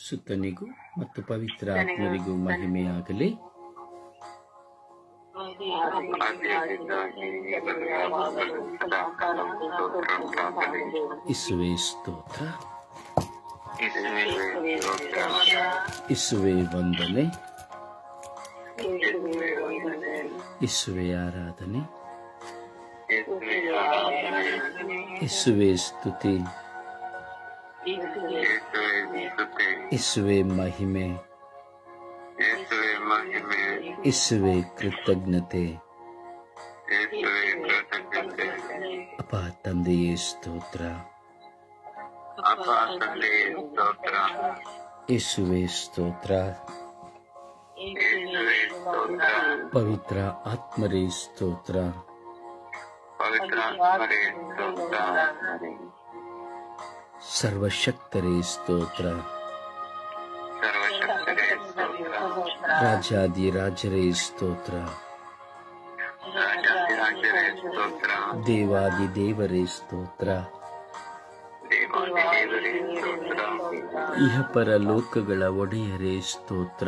ಸುತ್ತನಿಗೂ ಮತ್ತು ಪವಿತ್ರ ಆತ್ಮರಿಗೂ ಮಹಿಮೆಯಾಗಲಿ ಇಸುವೆ ಸ್ತೋತ್ರ ಇಸುವೆ ವಂದನೆ ಇಸುವೆ ಆರಾಧನೆ ಇಸುವೆ ಸ್ತುತಿ ಇಸುವೆ ಮಹಿಮೆ ಇಸುವೆ ಕೃತಜ್ಞತೆ ಅಪ ತಂದೆಯೇ ಸ್ತೋತ್ರ ಇಸುವೆ ಸ್ತೋತ್ರ ಪವಿತ್ರ ಆತ್ಮರೇ ಸ್ತೋತ್ರ ಸರ್ವಶಕ್ತರೇ ಸ್ತೋತ್ರ ರಾಜಾದಿ ರಾಜರೇ ಸ್ತೋತ್ರ ದೇವಾದಿ ದೇವರೇ ಸ್ತೋತ್ರ ಇಹಪರ ಲೋಕಗಳ ಒಡೆಯರೇ ಸ್ತೋತ್ರ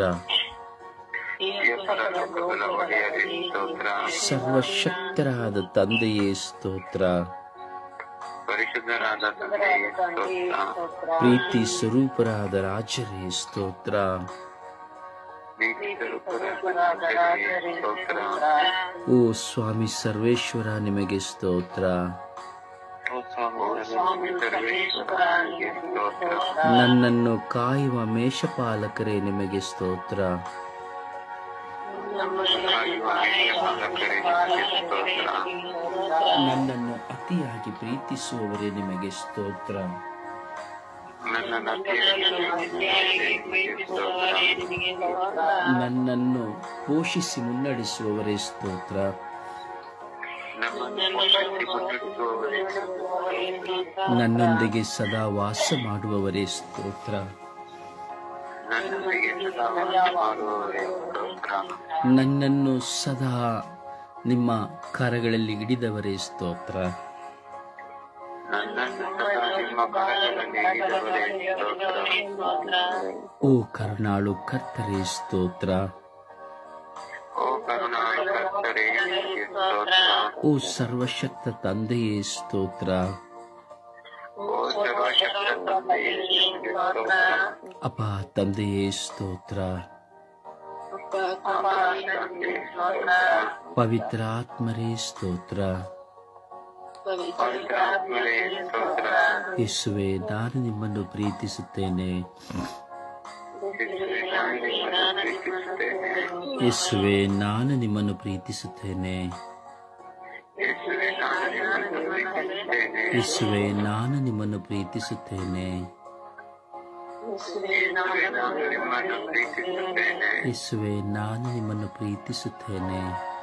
ಸರ್ವಶಕ್ತರಾದ ತಂದೆಯೇ ಸ್ತೋತ್ರ ಪರಿಶುದ್ಧರಾದ ತಂದೆಯೇ ಸ್ತೋತ್ರ ಪ್ರೀತಿ ಸ್ವರೂಪರಾದ ರಾಜರೇ ಸ್ತೋತ್ರ ನೀತಿ ಸ್ವರೂಪರಾದ ತಂದೆಯೇ ಸ್ತೋತ್ರ ಓ ಸ್ವಾಮಿ ಸರ್ವೇಶ್ವರ ನಿಮಗೆ ಸ್ತೋತ್ರ ಓ ಸ್ವಾಮಿ ಸರ್ವೇಶ್ವರ ನಿಮಗೆ ಸ್ತೋತ್ರ ನನ್ನನ್ನು ಕಾಯುವ ಮೇಷಪಾಲಕರೇ ನಿಮಗೆ ಸ್ತೋತ್ರ ಕಾಯುವ ಪಾಲಕರೇ ನಿಮಗೆ ಸ್ತೋತ್ರ ನನ್ನನ್ನು ಅತಿಯಾಗಿ ಪ್ರೀತಿಸುವವರೇ ನಿಮಗೆ ಸ್ತೋತ್ರ ನನ್ನನ್ನು ಅತಿಯಾಗಿ ನಿಮಗೆ ಸ್ತೋತ್ರ ನನ್ನನ್ನು ಪೋಷಿಸಿ ಮುನ್ನಡೆಸುವವರೇ ಸ್ತೋತ್ರ ನಮ್ಮನ್ನು ಪೋಷಿಸಿ ಮುನ್ನಡೆಸುವವರೇ ನನ್ನೊಂದಿಗೆ ಸದಾ ವಾಸ ಮಾಡುವವರೇ ಸ್ತೋತ್ರ ನನ್ನೊಂದಿಗೆ ಸದಾ ವಾಸ ಮಾಡುವವರೇ ಸ್ತೋತ್ರ ನನ್ನನ್ನು ಸದಾ ನಿಮ್ಮ ಕರಗಳಲ್ಲಿ ಹಿಡಿದವರೇ ಸ್ತೋತ್ರ ನನ್ನನ್ನು ಸದಾ ನಿಮ್ಮ ಕರಗಳಲ್ಲಿ ಹಿಡಿದವರೇ ಸ್ತೋತ್ರ ಓ ಕರುಣಾಳು ಕರ್ತರೇ ಸ್ತೋತ್ರ ಓ ಕರುಣಾಕರ್ತರೇ ನಿಮಗೆ ಸ್ತೋತ್ರ ಓ ಸರ್ವಶಕ್ತ ತಂದೆಯೇ ಸ್ತೋತ್ರ ಓ ಸರ್ವಶಕ್ತ ತಂದೆಯೇ ನಿಮಗೆ ಸ್ತೋತ್ರ ಅಪ ತಂದೆಯೇ ಸ್ತೋತ್ರ ಪವಿತ್ರ ಆತ್ಮರೇ ಸ್ತೋತ್ರ ಪವಿತ್ರಾತ್ಮರೇ ಸ್ತೋತ್ರ ಯೇಸುವೆ ನಾನು ನಿಮ್ಮನ್ನು ಪ್ರೀತಿಸುತ್ತೇನೆ ಯೇಸುವೆ ನಾನು ನಿಮ್ಮನ್ನು ಪ್ರೀತಿಸುತ್ತೇನೆ ಯೇಸುವೆ ನಾನು ನಿಮ್ಮನ್ನು ಪ್ರೀತಿಸುತ್ತೇನೆ ಯೇಸುವೆ ನಾನು ನಿಮ್ಮನ್ನು ಪ್ರೀತಿಸುತ್ತೇನೆ ಯೇಸುವೆ ನಾನು ನಿಮ್ಮನ್ನು ಪ್ರೀತಿಸುತ್ತೇನೆ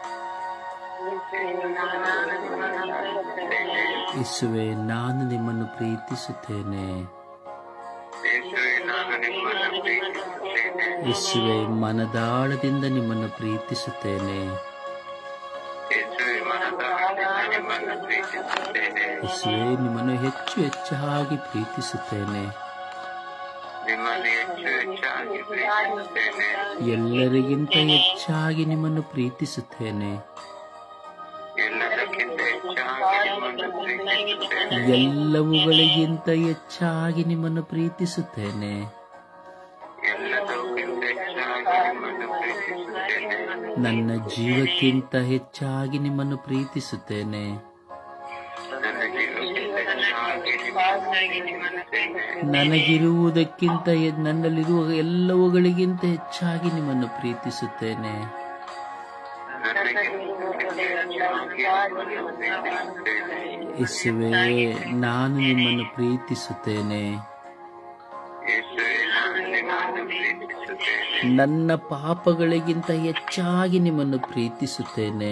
ಯೇಸುವೆ ನಾನು ನಿಮ್ಮನ್ನು ಪ್ರೀತಿಸುತ್ತೇನೆ ಯೇಸುವೆ ನಾನು ನಿಮ್ಮನ್ನು ಪ್ರೀತಿಸುತ್ತೇನೆ ಯೇಸುವೆ ಮನದಾಳದಿಂದ ನಿಮ್ಮನ್ನು ಪ್ರೀತಿಸುತ್ತೇನೆ ಯೇಸುವೆ ಮನದಾಳದಿಂದ ನಿಮ್ಮನ್ನು ಪ್ರೀತಿಸುತ್ತೇನೆ ಯೇಸುವೆ ನಿಮ್ಮನ್ನು ಹೆಚ್ಚು ಹೆಚ್ಚಾಗಿ ಪ್ರೀತಿಸುತ್ತೇನೆ ನಿಮ್ಮನ್ನು ಹೆಚ್ಚು ಹೆಚ್ಚಾಗಿ ಪ್ರೀತಿಸುತ್ತೇನೆ ಎಲ್ಲರಿಗಿಂತ ಹೆಚ್ಚಾಗಿ ನಿಮ್ಮನ್ನು ಪ್ರೀತಿಸುತ್ತೇನೆ ಎಲ್ಲದಕ್ಕಿಂತ ಹೆಚ್ಚಾಗಿ ನಿಮ್ಮನ್ನು ಪ್ರೀತಿಸುತ್ತೇನೆ ಎಲ್ಲವುಗಳಿಗಿಂತ ಹೆಚ್ಚಾಗಿ ನಿಮ್ಮನ್ನು ಪ್ರೀತಿಸುತ್ತೇನೆ ಎಲ್ಲದಕ್ಕಿಂತ ಹೆಚ್ಚಾಗಿ ನಿಮ್ಮನ್ನು ಪ್ರೀತಿಸುತ್ತೇನೆ ನನ್ನ ಜೀವಕ್ಕಿಂತ ಹೆಚ್ಚಾಗಿ ನಿಮ್ಮನ್ನು ಪ್ರೀತಿಸುತ್ತೇನೆ ನನ್ನ ಜೀವಕ್ಕಿಂತ ಹೆಚ್ಚಾಗಿ ನಿಮ್ಮನ್ನು ಪ್ರೀತಿಸುತ್ತೇನೆ ನನಗಿರುವುದಕ್ಕಿಂತ ಎ- ನನ್ನಲ್ಲಿರುವ ಎಲ್ಲವುಗಳಿಗಿಂತ ಹೆಚ್ಚಾಗಿ ನಿಮ್ಮನ್ನು ಪ್ರೀತಿಸುತ್ತೇನೆ ಯೇಸುವೆ ನಾನು ನಿಮ್ಮನ್ನು ಪ್ರೀತಿಸುತ್ತೇನೆ ನನ್ನ ಪಾಪಗಳಿಗಿಂತ ಹೆಚ್ಚಾಗಿ ನಿಮ್ಮನ್ನು ಪ್ರೀತಿಸುತ್ತೇನೆ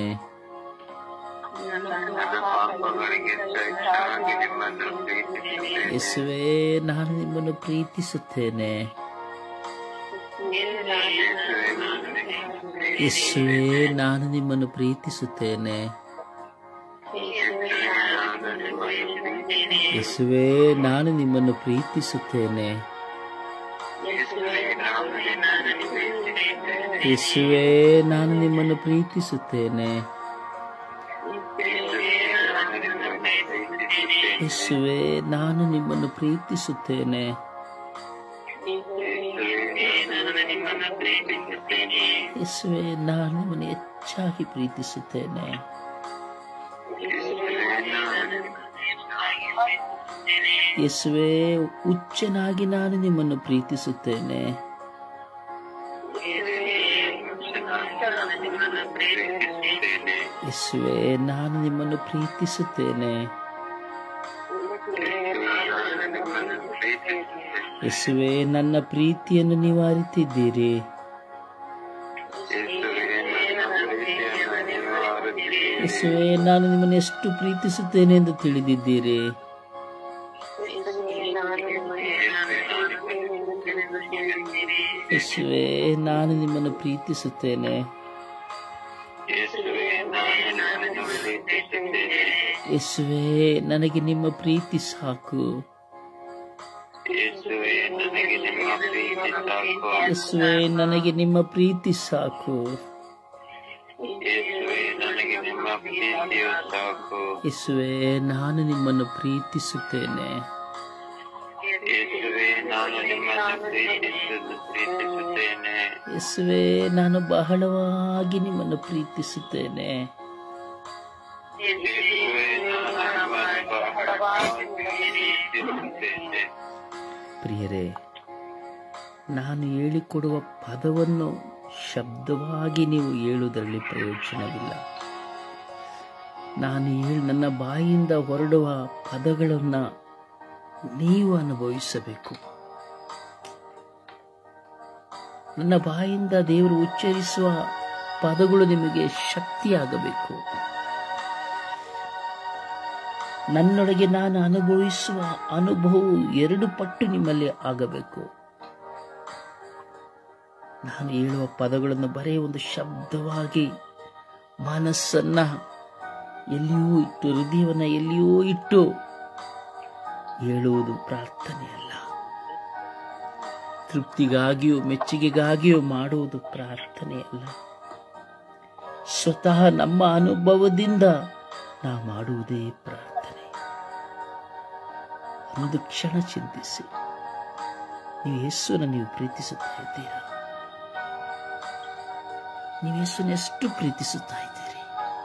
ಯೇಸುವೆ ನಾನು ನಿಮ್ಮನ್ನು ಪ್ರೀತಿಸುತ್ತೇನೆ ಯೇಸುವೆ ನಾನು ನಿಮ್ಮನ್ನು ಪ್ರೀತಿಸುತ್ತೇನೆ ಯೇಸುವೆ ನಾನು ನಿಮ್ಮನ್ನು ಪ್ರೀತಿಸುತ್ತೇನೆ ಯೇಸುವೆ ನಾನು ನಿಮ್ಮನ್ನು ಪ್ರೀತಿಸುತ್ತೇನೆ ಯೇಸುವೆ ನಾನು ನಿಮ್ಮನ್ನು ಪ್ರೀತಿಸುತ್ತೇನೆ ಯೇಸುವೆ ನಾನು ನಿಮ್ಮನ್ನು ಹೆಚ್ಚಾಗಿ ಪ್ರೀತಿಸುತ್ತೇನೆ ಯೇಸುವೆ ಹುಚ್ಚನಾಗಿ ನಾನು ನಿಮ್ಮನ್ನು ಪ್ರೀತಿಸುತ್ತೇನೆ ಯೇಸುವೆ ನಾನು ನಿಮ್ಮನ್ನು ಪ್ರೀತಿಸುತ್ತೇನೆ ಯೇಸುವೆ ನನ್ನ ಪ್ರೀತಿಯನ್ನು ನೀವು ಅರಿತಿದ್ದೀರಿ ಯೇಸುವೆ ನಾನು ನಿಮ್ಮನ್ನು ಎಷ್ಟು ಪ್ರೀತಿಸುತ್ತೇನೆ ಎಂದು ತಿಳಿದಿದ್ದೀರಿ ಯೇಸುವೆ ನಾನು ನಿಮ್ಮನ್ನು ಪ್ರೀತಿಸುತ್ತೇನೆ ಯೇಸುವೆ ನನಗೆ ನಿಮ್ಮ ಪ್ರೀತಿ ಸಾಕು ಯೇಸುವೆ ನನಗೆ ನಿಮ್ಮ ಪ್ರೀತಿ ಸಾಕು ಯೇಸುವೆ ನಾನು ನಿಮ್ಮನ್ನು ಪ್ರೀತಿಸುತ್ತೇನೆ ನಾನು ನಿಮ್ಮನ್ನು ಪ್ರೀತಿಸುವುದು ಪ್ರೀತಿಸುತ್ತೇನೆ ಯೇಸುವೆ ನಾನು ಬಹಳವಾಗಿ ನಿಮ್ಮನ್ನು ಪ್ರೀತಿಸುತ್ತೇನೆ ಯೇಸುವೆ ನಾನು ನಿಮ್ಮನ್ನು ಬಹಳವಾಗಿ ಪ್ರೀತಿಸುತ್ತೇನೆ ಪ್ರಿಯರೇ ನಾನು ಹೇಳಿಕೊಡುವ ಪದವನ್ನು ಶಬ್ದವಾಗಿ ನೀವು ಹೇಳುವುದರಲ್ಲಿ ಪ್ರಯೋಜನವಿಲ್ಲ ನಾನು ಹೇಳಿ ನನ್ನ ಬಾಯಿಯಿಂದ ಹೊರಡುವ ಪದಗಳನ್ನು ನೀವು ಅನುಭವಿಸಬೇಕು ನನ್ನ ಬಾಯಿಂದ ದೇವರು ಉಚ್ಚರಿಸುವ ಪದಗಳು ನಿಮಗೆ ಶಕ್ತಿಯಾಗಬೇಕು ನನ್ನೊಳಗೆ ನಾನು ಅನುಭವಿಸುವ ಅನುಭವವು ಎರಡು ಪಟ್ಟು ನಿಮ್ಮಲ್ಲಿ ಆಗಬೇಕು ನಾನು ಹೇಳುವ ಪದಗಳನ್ನು ಬರೀ ಒಂದು ಶಬ್ದವಾಗಿ ಮನಸ್ಸನ್ನ ಎಲ್ಲಿಯೂ ಇಟ್ಟು ಹೃದಯವನ್ನ ಎಲ್ಲಿಯೂ ಇಟ್ಟು ಹೇಳುವುದು ಪ್ರಾರ್ಥನೆಯಲ್ಲ ತೃಪ್ತಿಗಾಗಿಯೂ ಮೆಚ್ಚುಗೆಗಾಗಿಯೂ ಮಾಡುವುದು ಪ್ರಾರ್ಥನೆಯಲ್ಲ ಸ್ವತಃ ನಮ್ಮ ಅನುಭವದಿಂದ ನಾ ಮಾಡುವುದೇ ಪ್ರಾರ್ಥನೆ ಒಂದು ಕ್ಷಣ ಚಿಂತಿಸಿ ನೀವು ಯೇಸುವನ್ನು ನೀವು ಪ್ರೀತಿಸುತ್ತಾ ಇದ್ದೀರಾ ನೀವು ಯೇಸುವನ್ನು ಎಷ್ಟು ಪ್ರೀತಿಸುತ್ತಾ ಇದ್ದೀರಿ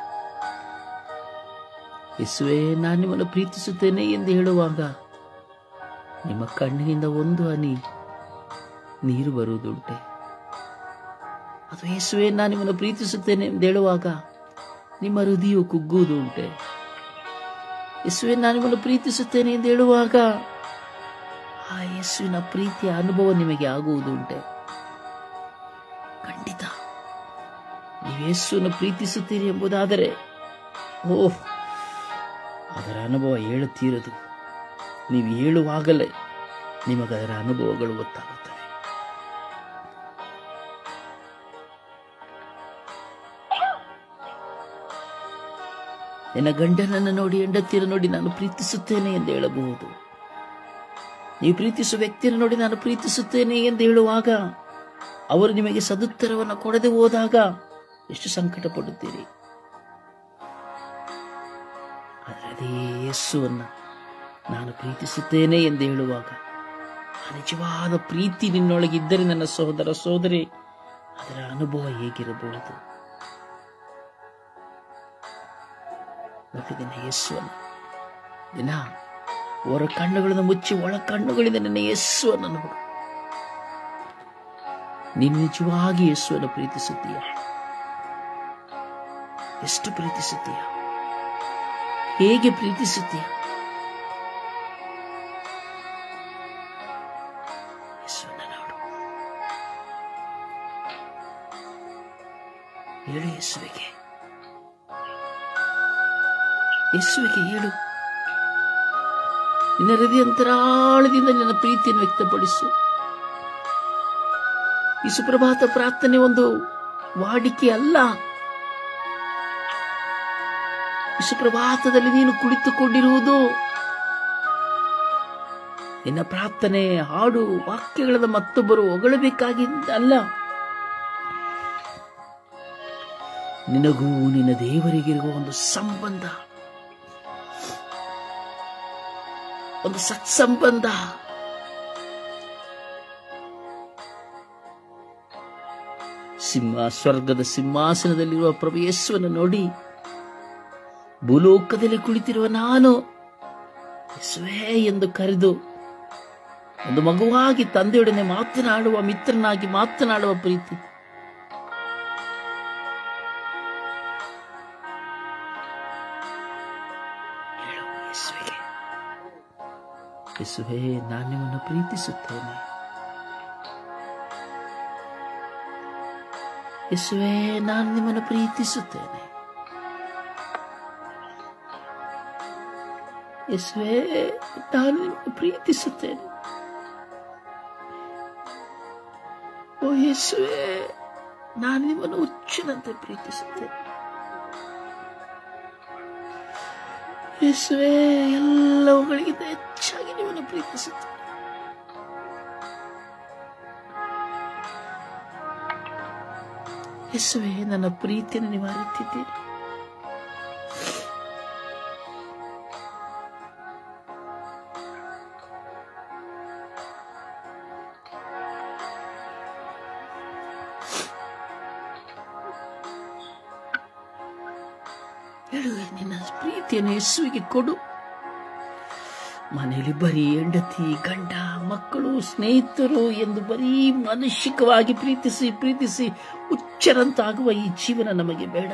ಯೇಸುವೆ ನಾನು ನಿಮ್ಮನ್ನು ಪ್ರೀತಿಸುತ್ತೇನೆ ಎಂದು ಹೇಳುವಾಗ ನಿಮ್ಮ ಕಣ್ಣಿನಿಂದ ಒಂದು ಹನಿ ನೀರು ಬರುವುದುಂಟೆ ಅಥವಾ ಯೇಸುವೆ ನಾನು ನಿಮ್ಮನ್ನು ಪ್ರೀತಿಸುತ್ತೇನೆ ಎಂದು ಹೇಳುವಾಗ ನಿಮ್ಮ ಹೃದಯವು ಕುಗ್ಗುವುದು ಉಂಟೆ ಯೇಸುವೆ ನಾನು ನಿಮ್ಮನ್ನು ಪ್ರೀತಿಸುತ್ತೇನೆ ಎಂದು ಹೇಳುವಾಗ ಆ ಯೇಸುವಿನ ಪ್ರೀತಿಯ ಅನುಭವ ನಿಮಗೆ ಆಗುವುದುಂಟೆ ಖಂಡಿತ ನೀವು ಯೇಸುವನ್ನು ಪ್ರೀತಿಸುತ್ತೀರಿ ಎಂಬುದಾದರೆ ಓಹ್ ಅದರ ಅನುಭವ ಹೇಳುತ್ತೀರದು ನೀವು ಹೇಳುವಾಗಲೇ ನಿಮಗದರ ಅನುಭವಗಳು ಗೊತ್ತಾಗುತ್ತವೆ ನಿನ್ನ ಗಂಡನನ್ನು ನೋಡಿ ಹೆಂಡತಿಯರ ನೋಡಿ ನಾನು ಪ್ರೀತಿಸುತ್ತೇನೆ ಎಂದು ಹೇಳಬಹುದು ನೀವು ಪ್ರೀತಿಸುವ ವ್ಯಕ್ತಿಯನ್ನು ನೋಡಿ ನಾನು ಪ್ರೀತಿಸುತ್ತೇನೆ ಎಂದು ಹೇಳುವಾಗ ಅವರು ನಿಮಗೆ ಸದುತ್ತರವನ್ನು ಕೊಡದೆ ಹೋದಾಗ ಎಷ್ಟು ಸಂಕಟ ಪಡುತ್ತೀರಿ ಆದರೆ ಅದೇ ಯೇಸುವನ್ನ ನಾನು ಪ್ರೀತಿಸುತ್ತೇನೆ ಎಂದು ಹೇಳುವಾಗ ಆ ನಿಜವಾದ ಪ್ರೀತಿ ನಿನ್ನೊಳಗಿದ್ದರೆ ನನ್ನ ಸಹೋದರ ಸೋದರಿ ಅದರ ಅನುಭವ ಹೇಗಿರಬಹುದು ಪ್ರತಿದಿನ ಯೇಸುವನ್ನು ದಿನ ಹೊರ ಕಣ್ಣುಗಳನ್ನು ಮುಚ್ಚಿ ಒಳ ಕಣ್ಣುಗಳಿಂದ ನಿನ್ನ ಯೇಸುವನ್ನು ನೋಡು ನೀನು ನಿಜವಾಗಿ ಯೇಸುವನ್ನು ಪ್ರೀತಿಸುತ್ತೀಯ ಎಷ್ಟು ಪ್ರೀತಿಸುತ್ತೀಯ ಹೇಗೆ ಪ್ರೀತಿಸುತ್ತೀಯ ಯೇಸುವನ್ನು ನೋಡು ಹೇಳು ಯೇಸುವಿಗೆ ಯೇಸುವಿಗೆ ಹೇಳು ನಿನ್ನ ಹೃದಯಂತರಾಳದಿಂದ ನಿನ್ನ ಪ್ರೀತಿಯನ್ನು ವ್ಯಕ್ತಪಡಿಸು ಈ ಸುಪ್ರಭಾತ ಪ್ರಾರ್ಥನೆ ಒಂದು ವಾಡಿಕೆ ಅಲ್ಲ ಈ ಸುಪ್ರಭಾತದಲ್ಲಿ ನೀನು ಕುಳಿತುಕೊಂಡಿರುವುದು ನಿನ್ನ ಪ್ರಾರ್ಥನೆ ಹಾಡು ವಾಕ್ಯಗಳನ್ನ ಮತ್ತೊಬ್ಬರು ಹೊಗಳಬೇಕಾಗಿದ್ದಲ್ಲ ನಿನಗೂ ನಿನ್ನ ದೇವರಿಗಿರುವ ಒಂದು ಸಂಬಂಧ ಒಂದು ಸತ್ಸಂಬಂಧ ಸಿಂಹ ಸ್ವರ್ಗದ ಸಿಂಹಾಸನದಲ್ಲಿರುವ ಪ್ರಭು ಯೇಸುವನ್ನು ನೋಡಿ ಭೂಲೋಕದಲ್ಲಿ ಕುಳಿತಿರುವ ನಾನು ಯೇಸುವೇ ಎಂದು ಕರೆದು ಒಂದು ಮಗುವಾಗಿ ತಂದೆಯೊಡನೆ ಮಾತನಾಡುವ ಮಿತ್ರನಾಗಿ ಮಾತನಾಡುವ ಪ್ರೀತಿ ಹೇಳು ಯೇಸುವೆ ಯೇಸುವೆ ನಾನು ನಿಮ್ಮನ್ನು ಪ್ರೀತಿಸುತ್ತೇನೆ ಯೇಸುವೆ ನಾನು ನಿಮ್ಮನ್ನು ಪ್ರೀತಿಸುತ್ತೇನೆ ಯೇಸುವೆ ನಾನು ನಿಮ್ಮನ್ನು ಪ್ರೀತಿಸುತ್ತೇನೆ ಓ ಯೇಸುವೆ ನಾನು ನಿಮ್ಮನ್ನು ಹುಚ್ಚಿನಂತೆ ಪ್ರೀತಿಸುತ್ತೇನೆ ಯೇಸುವೆ ಎಲ್ಲವುಗಳಿಗಿಂತ ಹೆಚ್ಚಾಗಿ ನಿಮ್ಮನ್ನು ಪ್ರೀತಿಸುತ್ತೇನೆ ಯೇಸುವೆ ನನ್ನ ಪ್ರೀತಿಯನ್ನು ನೀವು ಅರಿತಿದ್ದೀರಿ ಹೇಳು ನಿನ್ನ ಪ್ರೀತಿಯನ್ನು ಯೇಸುವಿಗೆ ಕೊಡು ಮನೆಯಲ್ಲಿ ಬರೀ ಹೆಂಡತಿ ಗಂಡ ಮಕ್ಕಳು ಸ್ನೇಹಿತರು ಎಂದು ಬರೀ ಮಾನಸಿಕವಾಗಿ ಪ್ರೀತಿಸಿ ಪ್ರೀತಿಸಿ ಹುಚ್ಚರಂತಾಗುವ ಈ ಜೀವನ ನಮಗೆ ಬೇಡ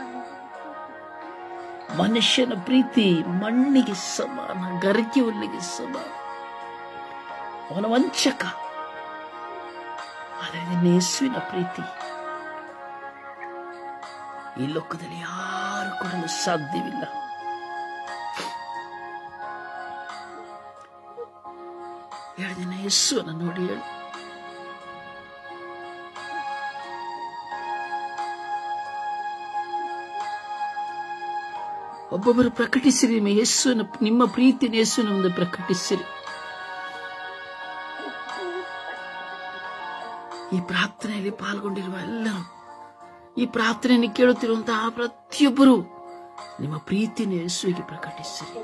ಮನುಷ್ಯನ ಪ್ರೀತಿ ಮಣ್ಣಿಗೆ ಸಮಾನ ಗರಿಕೆ ಹುಲ್ಲಿಗೆ ಸಮಾನ ಅವನ ವಂಚಕ ಆದರೆ ನಿನ್ನ ಯೇಸುವಿನ ಪ್ರೀತಿ ಈ ಲೋಕದಲ್ಲಿ ಯಾರು ಕೊಡಲು ಸಾಧ್ಯವಿಲ್ಲ ಎರಡು ದಿನ ಯೇಸುವನ್ನು ನೋಡಿ ಹೇಳು ಒಬ್ಬೊಬ್ಬರು ಪ್ರಕಟಿಸಿರಿ ನಿಮ್ಮ ಯೇಸುವಿನ ನಿಮ್ಮ ಪ್ರೀತಿನ ಯೇಸುವಿನ ಮುಂದೆ ಪ್ರಕಟಿಸಿರಿ ಈ ಪ್ರಾರ್ಥನೆಯಲ್ಲಿ ಪಾಲ್ಗೊಂಡಿರುವ ಎಲ್ಲರೂ ಈ ಪ್ರಾರ್ಥನೆಯನ್ನು ಕೇಳುತ್ತಿರುವಂತಹ ಪ್ರತಿಯೊಬ್ಬರು ನಿಮ್ಮ ಪ್ರೀತಿನ ಯೇಸುವಿಗೆ ಪ್ರಕಟಿಸಿರಿ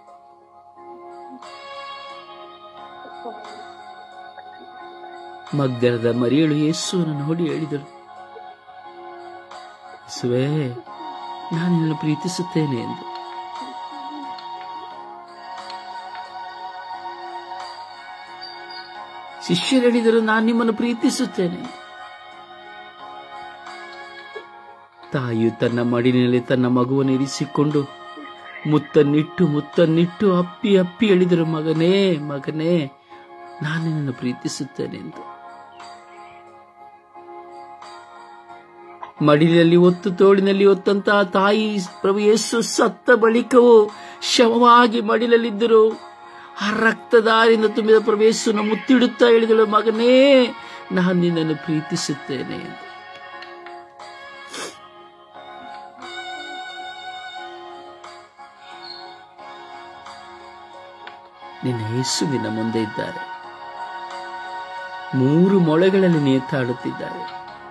ಮಗ್ದರದ ಮರಿಯಳು ಯೇಸುವನ್ನು ನೋಡಿ ಹೇಳಿದಳು ಯೇಸುವೇ ನಾನು ನಿನ್ನನ್ನು ಪ್ರೀತಿಸುತ್ತೇನೆ ಎಂದು ಶಿಷ್ಯರು ಹೇಳಿದರು ನಾನು ನಿಮ್ಮನ್ನು ಪ್ರೀತಿಸುತ್ತೇನೆ ತಾಯಿಯು ತನ್ನ ಮಡಿಲಿನಲ್ಲಿ ತನ್ನ ಮಗುವನ್ನು ಇರಿಸಿಕೊಂಡು ಮುತ್ತನ್ನಿಟ್ಟು ಮುತ್ತನ್ನಿಟ್ಟು ಅಪ್ಪಿ ಅಪ್ಪಿ ಹೇಳಿದರು ಮಗನೇ ಮಗನೇ ನಾನು ನಿನ್ನನ್ನು ಪ್ರೀತಿಸುತ್ತೇನೆ ಎಂದು ಮಡಿಲಲ್ಲಿ ಒತ್ತು ತೋಳಿನಲ್ಲಿ ಒತ್ತಂತಹ ತಾಯಿ ಪ್ರಭು ಯೇಸು ಸತ್ತ ಬಳಿಕವೂ ಶವವಾಗಿ ಮಡಿಲಲ್ಲಿದ್ದರು ಆ ರಕ್ತದಾರಿಯಿಂದ ತುಂಬಿದ ಪ್ರಭು ಯೇಸುನ ಮುತ್ತಿಡುತ್ತಾ ಹೇಳಿದಳು ಮಗನೇ ನಾನು ನಿನ್ನನ್ನು ಪ್ರೀತಿಸುತ್ತೇನೆ ಎಂದು ನಿನ್ನ ಯೇಸುವಿನ ಮುಂದೆ ಇದ್ದಾರೆ ಮೂರು ಮೊಳೆಗಳಲ್ಲಿ ನೇತಾಡುತ್ತಿದ್ದಾರೆ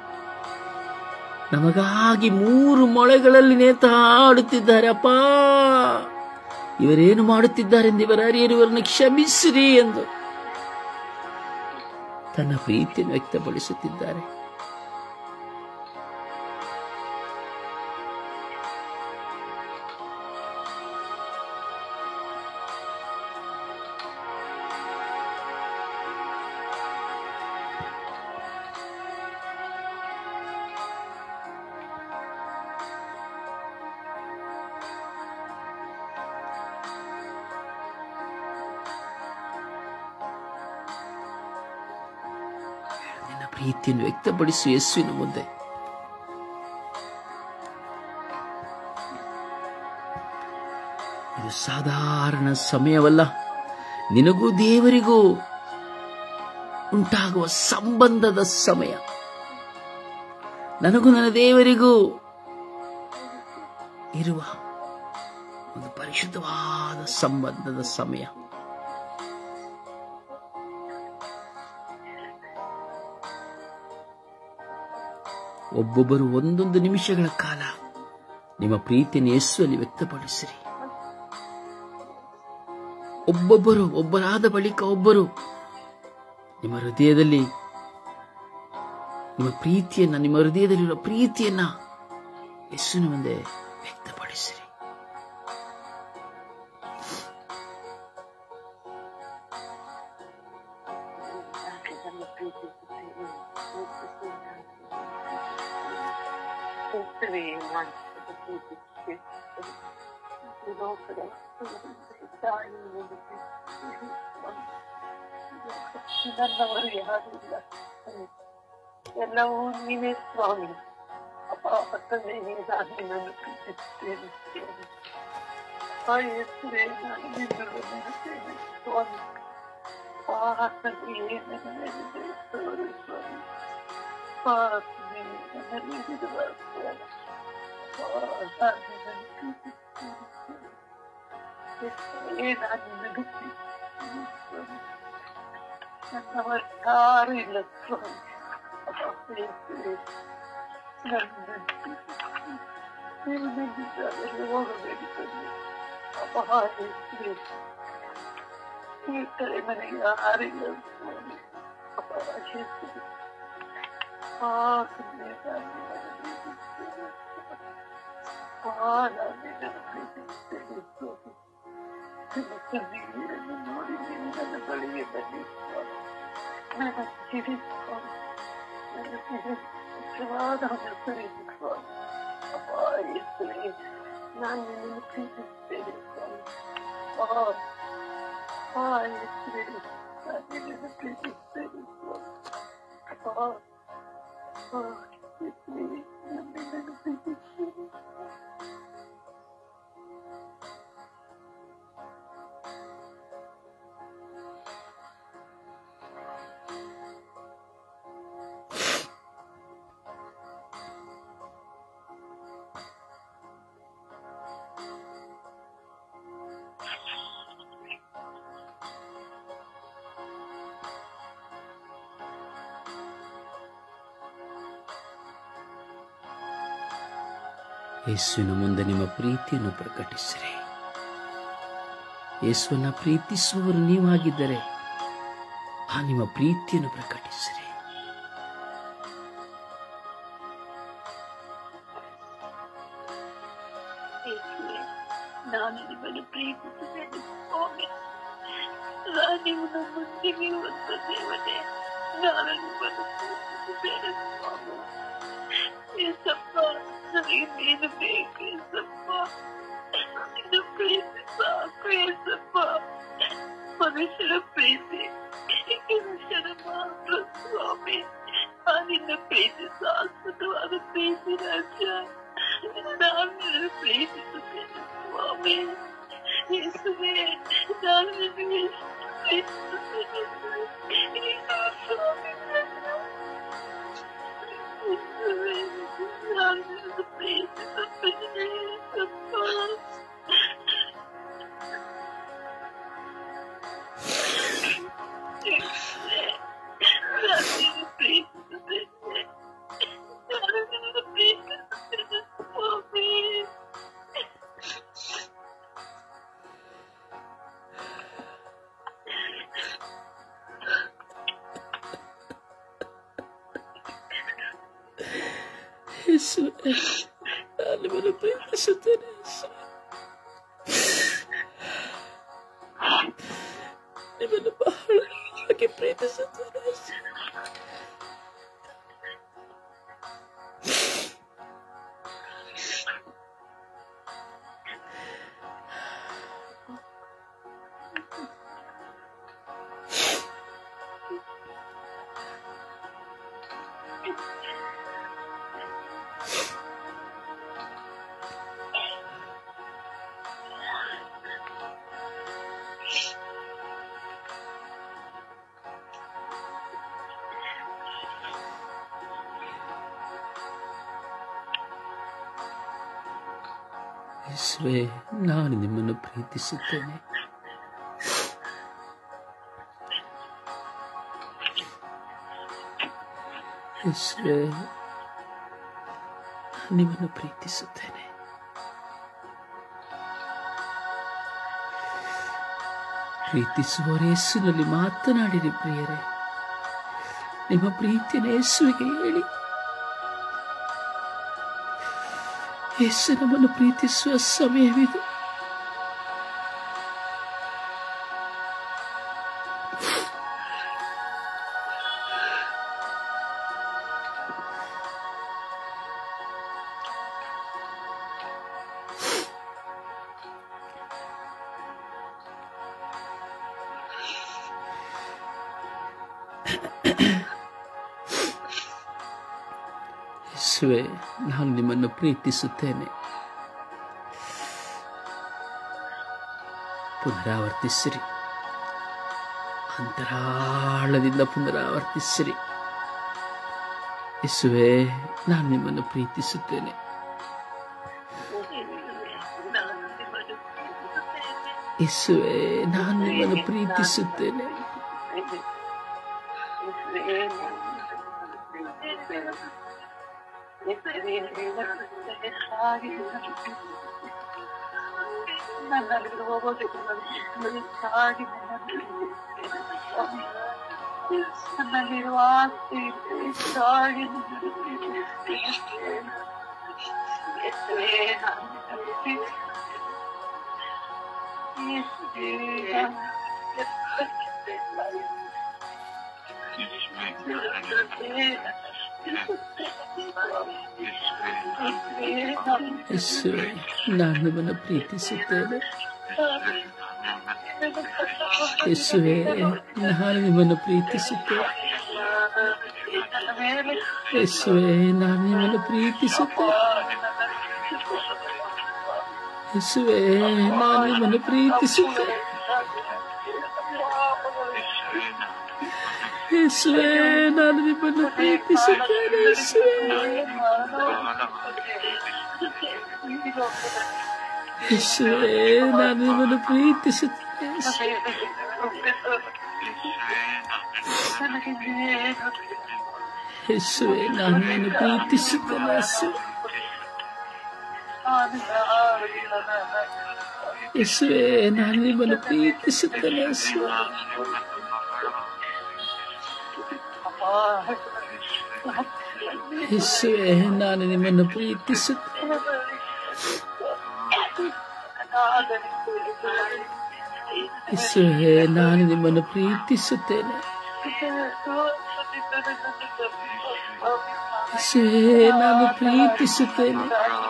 ನಮಗಾಗಿ ಮೂರು ಮೊಳೆಗಳಲ್ಲಿ ನೇತಾಡುತ್ತಿದ್ದಾರೆ ಅಪ್ಪ ಇವರೇನು ಮಾಡುತ್ತಿದ್ದಾರೆಂದು ಇವರ ಅರಿಯರು ಇವರನ್ನು ಕ್ಷಮಿಸಿರಿ ಎಂದು ತನ್ನ ಪ್ರೀತಿಯನ್ನು ವ್ಯಕ್ತಪಡಿಸುತ್ತಿದ್ದಾರೆ ನಿನ್ನ ಪ್ರೀತಿಯನ್ನು ವ್ಯಕ್ತಪಡಿಸು ಯೇಸುವಿನ ಮುಂದೆ ಇದು ಸಾಧಾರಣ ಸಮಯವಲ್ಲ ನಿನಗೂ ದೇವರಿಗೂ ಉಂಟಾಗುವ ಸಂಬಂಧದ ಸಮಯ ನನಗೂ ನನ್ನ ದೇವರಿಗೂ ಇರುವ ಒಂದು ಪರಿಶುದ್ಧವಾದ ಸಂಬಂಧದ ಸಮಯ ಒಬ್ಬೊಬ್ಬರು ಒಂದೊಂದು ನಿಮಿಷಗಳ ಕಾಲ ನಿಮ್ಮ ಪ್ರೀತಿಯನ್ನು ಯೇಸುವಲ್ಲಿ ವ್ಯಕ್ತಪಡಿಸಿರಿ ಒಬ್ಬೊಬ್ಬರು ಒಬ್ಬರಾದ ಬಳಿಕ ಒಬ್ಬರು ನಿಮ್ಮ ಹೃದಯದಲ್ಲಿ ನಿಮ್ಮ ಪ್ರೀತಿಯನ್ನ ನಿಮ್ಮ ಹೃದಯದಲ್ಲಿರುವ ಪ್ರೀತಿಯನ್ನ ಯೇಸುವಿನ ಮುಂದೆ ವ್ಯಕ್ತಪಡಿಸಿರಿ ನನ್ನವರು ಯಾರಿಲ್ಲ ಎಲ್ಲವೂ ನೀವೇ ಸ್ವಾಮಿ ಅಪ್ಪ ತಂದೆ ನಾನು ನಿನ್ನನ್ನು ಪ್ರೀತಿಸುತ್ತೇನೆ ಸ್ವಾಮಿ. ಆ ಯೇಸುವೇ ನಾನು ನಿನ್ನನ್ನು ನೆನೆಸ್ತೇನೆ ಸ್ವಾಮಿ ಆ ತಂದೆಯೇ ನನ್ನ ಮೇಲೆ ದಯತೋರಿ ಸ್ವಾಮಿ ಆ ತಂದೆಯೇ ನನ್ನಲ್ಲಿ ಹಿಡಿದುವ ಸ್ವಾಮಿ ಆ ನಾನು ನಿನ್ನನ್ನು ಪ್ರೀತಿಸುತ್ತೇನೆ ಸ್ವಾಮಿ. ಯೇಸುವೇ ನಾನು ನಿನ್ನನ್ನು ಪ್ರೀತಿಸುತ್ತೇನೆ ಸ್ವಾಮಿ ನನ್ನವರು ಯಾರು ಇಲ್ಲ ಸ್ವಾಮಿ ಅಪ್ಪ ಯೇಸುವೇ ನನ್ನನ್ನು ಪ್ರೀತಿಸು. ನೀವು ನನ್ನಿಂದ ಹೋಗಬೇಡಿ ತಂದೆ ಅಪ್ಪ ಯೇಸುವೇ ಈ ಕಡೆ ನನಗೆ ಯಾರಿಲ್ಲ ಸ್ವಾಮಿ ಅಪ್ಪ ಯೇಸುವೇ ಆ ತಂದೆ ನಾನು ನಿನ್ನನ್ನು ಪ್ರೀತಿಸುತ್ತೇನೆ ಆ ನಾನು ನಿನ್ನನ್ನು ಪ್ರೀತಿಸುತ್ತೇನೆ ಸ್ವಾಮಿ ನನ್ನ ಕಣ್ಣೀರನ್ನು ನೋಡಿ ನೀವು ನನ್ನ ಬಳಿಗೆ ಬನ್ನಿ ಸ್ವಾಮಿ ನನ್ನ ಕಿರಿ ಸ್ವಾಮಿ ನನ್ನ ಕಿರಿ ನಿಜವಾದ ಹೆಸರಿದೆ ಸ್ವಾಮಿ ಅಪ್ಪ ಯೇಸುವೇ ನಾನು ನಿನ್ನನ್ನು ಪ್ರೀತಿಸುತ್ತೇನೆ ಸ್ವಾಮಿ ಆ ಆ ಯೇಸುವೇ ನಾನು ನಿನ್ನನ್ನು ಪ್ರೀತಿಸುತ್ತೇನೆ ಸ್ವಾಮಿ ಅಪ್ಪ ಆ ಯೇಸುವೇ ನಾನು ನಿನ್ನನ್ನು ಪ್ರೀತಿಸುತ್ತೇನೆ ಯೇಸುವಿನ ಮುಂದೆ ನಿಮ್ಮ ಪ್ರೀತಿಯನ್ನು ಪ್ರಕಟಿಸಿರಿ ಯೇಸುವನ್ನ ಪ್ರೀತಿಸುವವರು ನೀವಾಗಿದ್ದರೆ ಆ ನಿಮ್ಮ ಪ್ರೀತಿಯನ್ನು ಪ್ರಕಟಿಸಿರಿ ಯೇಸುವೇ, ನಾನು ನಿಮ್ಮನ್ನು ಪ್ರೀತಿಸುತ್ತೇನೆ ಸ್ವಾಮಿ ನಾನು ನಿಮ್ಮನ್ನು ಮುಂದಿಗೆ ಹೊತ್ತ ದೇವತೆ ನಾನು ನಿಮ್ಮನ್ನು ಪ್ರೀತಿಸುತ್ತೇನೆ ಸ್ವಾಮಿ ಏಸಪ್ಪ ನನಗೆ ನೀನು ಬೇಕು ಏಸಪ್ಪ ನಿನ್ನ ಪ್ರೀತಿ ಸಾಕು ಏಸಪ್ಪ ಮನುಷ್ಯನ ಪ್ರೀತಿ ಈ ಮನುಷ್ಯನ ಮಾತ್ರ ಸ್ವಾಮಿ ಆ ನಿನ್ನ ಪ್ರೀತಿ ಶಾಶ್ವತವಾದ ಪ್ರೀತಿ ರಾಜ ನಾನು ನಿನ್ನನ್ನು ಪ್ರೀತಿಸುತ್ತೇನೆ ಸ್ವಾಮಿ ಯೇಸುವೇ ನಾನು ನಿನ್ನನ್ನು ಎಷ್ಟು ಪ್ರೀತಿಸುತ್ತೇನೆ ಯೇಸು ಸ್ವಾಮಿ ಯೇಸುವೇ ನಾನು ನಿನ್ನನ್ನು ಪ್ರೀತಿಸುತ್ತೇನೆ ಯೇಸಪ್ಪ ಯೇಸುವೇ ನಾನು ನಿನ್ನನ್ನು ಪ್ರೀತಿಸುತ್ತೇನೆ ನಾನು ನಿನ್ನನ್ನು ಪ್ರೀತಿಸುತ್ತೇನೆ ಸ್ವಾಮಿ ಯೇಸುವೆ ನಾನು ನಿಮ್ಮನ್ನು ಪ್ರೀತಿಸುತ್ತೇನೆ ಯೇಸುವೆ. ನಿಮ್ಮನ್ನು ಬಹಳವಾಗಿ ಪ್ರೀತಿಸುತ್ತೇನೆ ಯೇಸುವೆ. ಯೇಸುವೆ ನಾನು ನಿಮ್ಮನ್ನು ಪ್ರೀತಿಸುತ್ತೇನೆ ಯೇಸುವೆ ನಿಮ್ಮನ್ನು ಪ್ರೀತಿಸುತ್ತೇನೆ ಪ್ರೀತಿಸುವವರ ಯೇಸುನಲ್ಲಿ ಮಾತನಾಡಿರಿ ಪ್ರಿಯರೇ ನಿಮ್ಮ ಪ್ರೀತಿಯನ್ನು ಯೇಸುವಿಗೆ ಹೇಳಿ ಯೇಸು ನಮ್ಮನ್ನು ಪ್ರೀತಿಸುವ ಸಮಯವಿದು ಯೇಸುವೆ ನಾನು ನಿಮ್ಮನ್ನು ಪ್ರೀತಿಸುತ್ತೇನೆ ಪುನರಾವರ್ತಿಸಿರಿ ಅಂತರಾಳದಿಂದ ಪುನರಾವರ್ತಿಸಿರಿ ಯೇಸುವೆ ನಾನು ನಿಮ್ಮನ್ನು ಪ್ರೀತಿಸುತ್ತೇನೆ ಯೇಸುವೆ ನಾನು ನಿಮ್ಮನ್ನು ಪ್ರೀತಿಸುತ್ತೇನೆ ನನ್ನಲ್ಲಿರುವ ಆಸ್ತಿ ಹೆಚ್ಚಾಗಿ ಯೇಸುವೆ ನಾನು ನಿಮ್ಮನ್ನು ಪ್ರೀತಿಸುತ್ತೇನೆ ಯೇಸುವೆ ನಾನು ನಿಮ್ಮನ್ನು ಪ್ರೀತಿಸುತ್ತೇನೆ ಯೇಸುವೆ ನಾನು ನಿಮ್ಮನ್ನು ಪ್ರೀತಿಸುತ್ತೇನೆ ಯೇಸುವೆ ನಾನು ನಿಮ್ಮನ್ನು ಪ್ರೀತಿಸುತ್ತೇನೆ ಯೇಸುವೆ ನಾನು ನಿಮ್ಮನ್ನು ಪ್ರೀತಿಸುತ್ತೇನೆ ಯೇಸುವೆ ಯೇಸುವೆ ನಾನು ನಿಮ್ಮನ್ನು ಪ್ರೀತಿಸುತ್ತೇನೆ ಯೇಸುವೆ. ಯೇಸುವೆ ನಾನು ನಿಮ್ಮನ್ನು ಪ್ರೀತಿಸುತ್ತೇನೆ ಯೇಸುವೆ ಯೇಸುವೆ ನಾನು ನಿಮ್ಮನ್ನು ಪ್ರೀತಿಸುತ್ತೇನೆ ಯೇಸುವೆ ಯೇಸುವೆ ನಾನು ನಿಮ್ಮನ್ನು ಪ್ರೀತಿಸುತ್ತೇನೆ ಯೇಸುವೆ ನಾನು ನಿಮ್ಮನ್ನು ಪ್ರೀತಿಸುತ್ತೇನೆ ಯೇಸುವೆ ನಾನು ಪ್ರೀತಿಸುತ್ತೇನೆ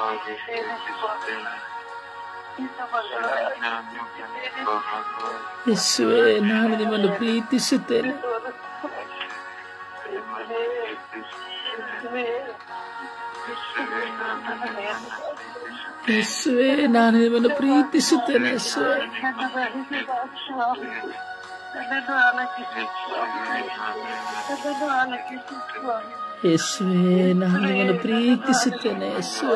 ಯೇಸುವೆ ನಾನು ನಿಮ್ಮನ್ನು ಪ್ರೀತಿಸುತ್ತೇನೆ ಯೇಸುವೆ ನಾನು ನಿಮ್ಮನ್ನು ಪ್ರೀತಿಸುತ್ತೇನೆ ಯೇಸುವೆ ಯೇಸುವೆ ನಾನು ನಿಮ್ಮನ್ನು ಪ್ರೀತಿಸುತ್ತೇನೆ ಯೇಸುವೆ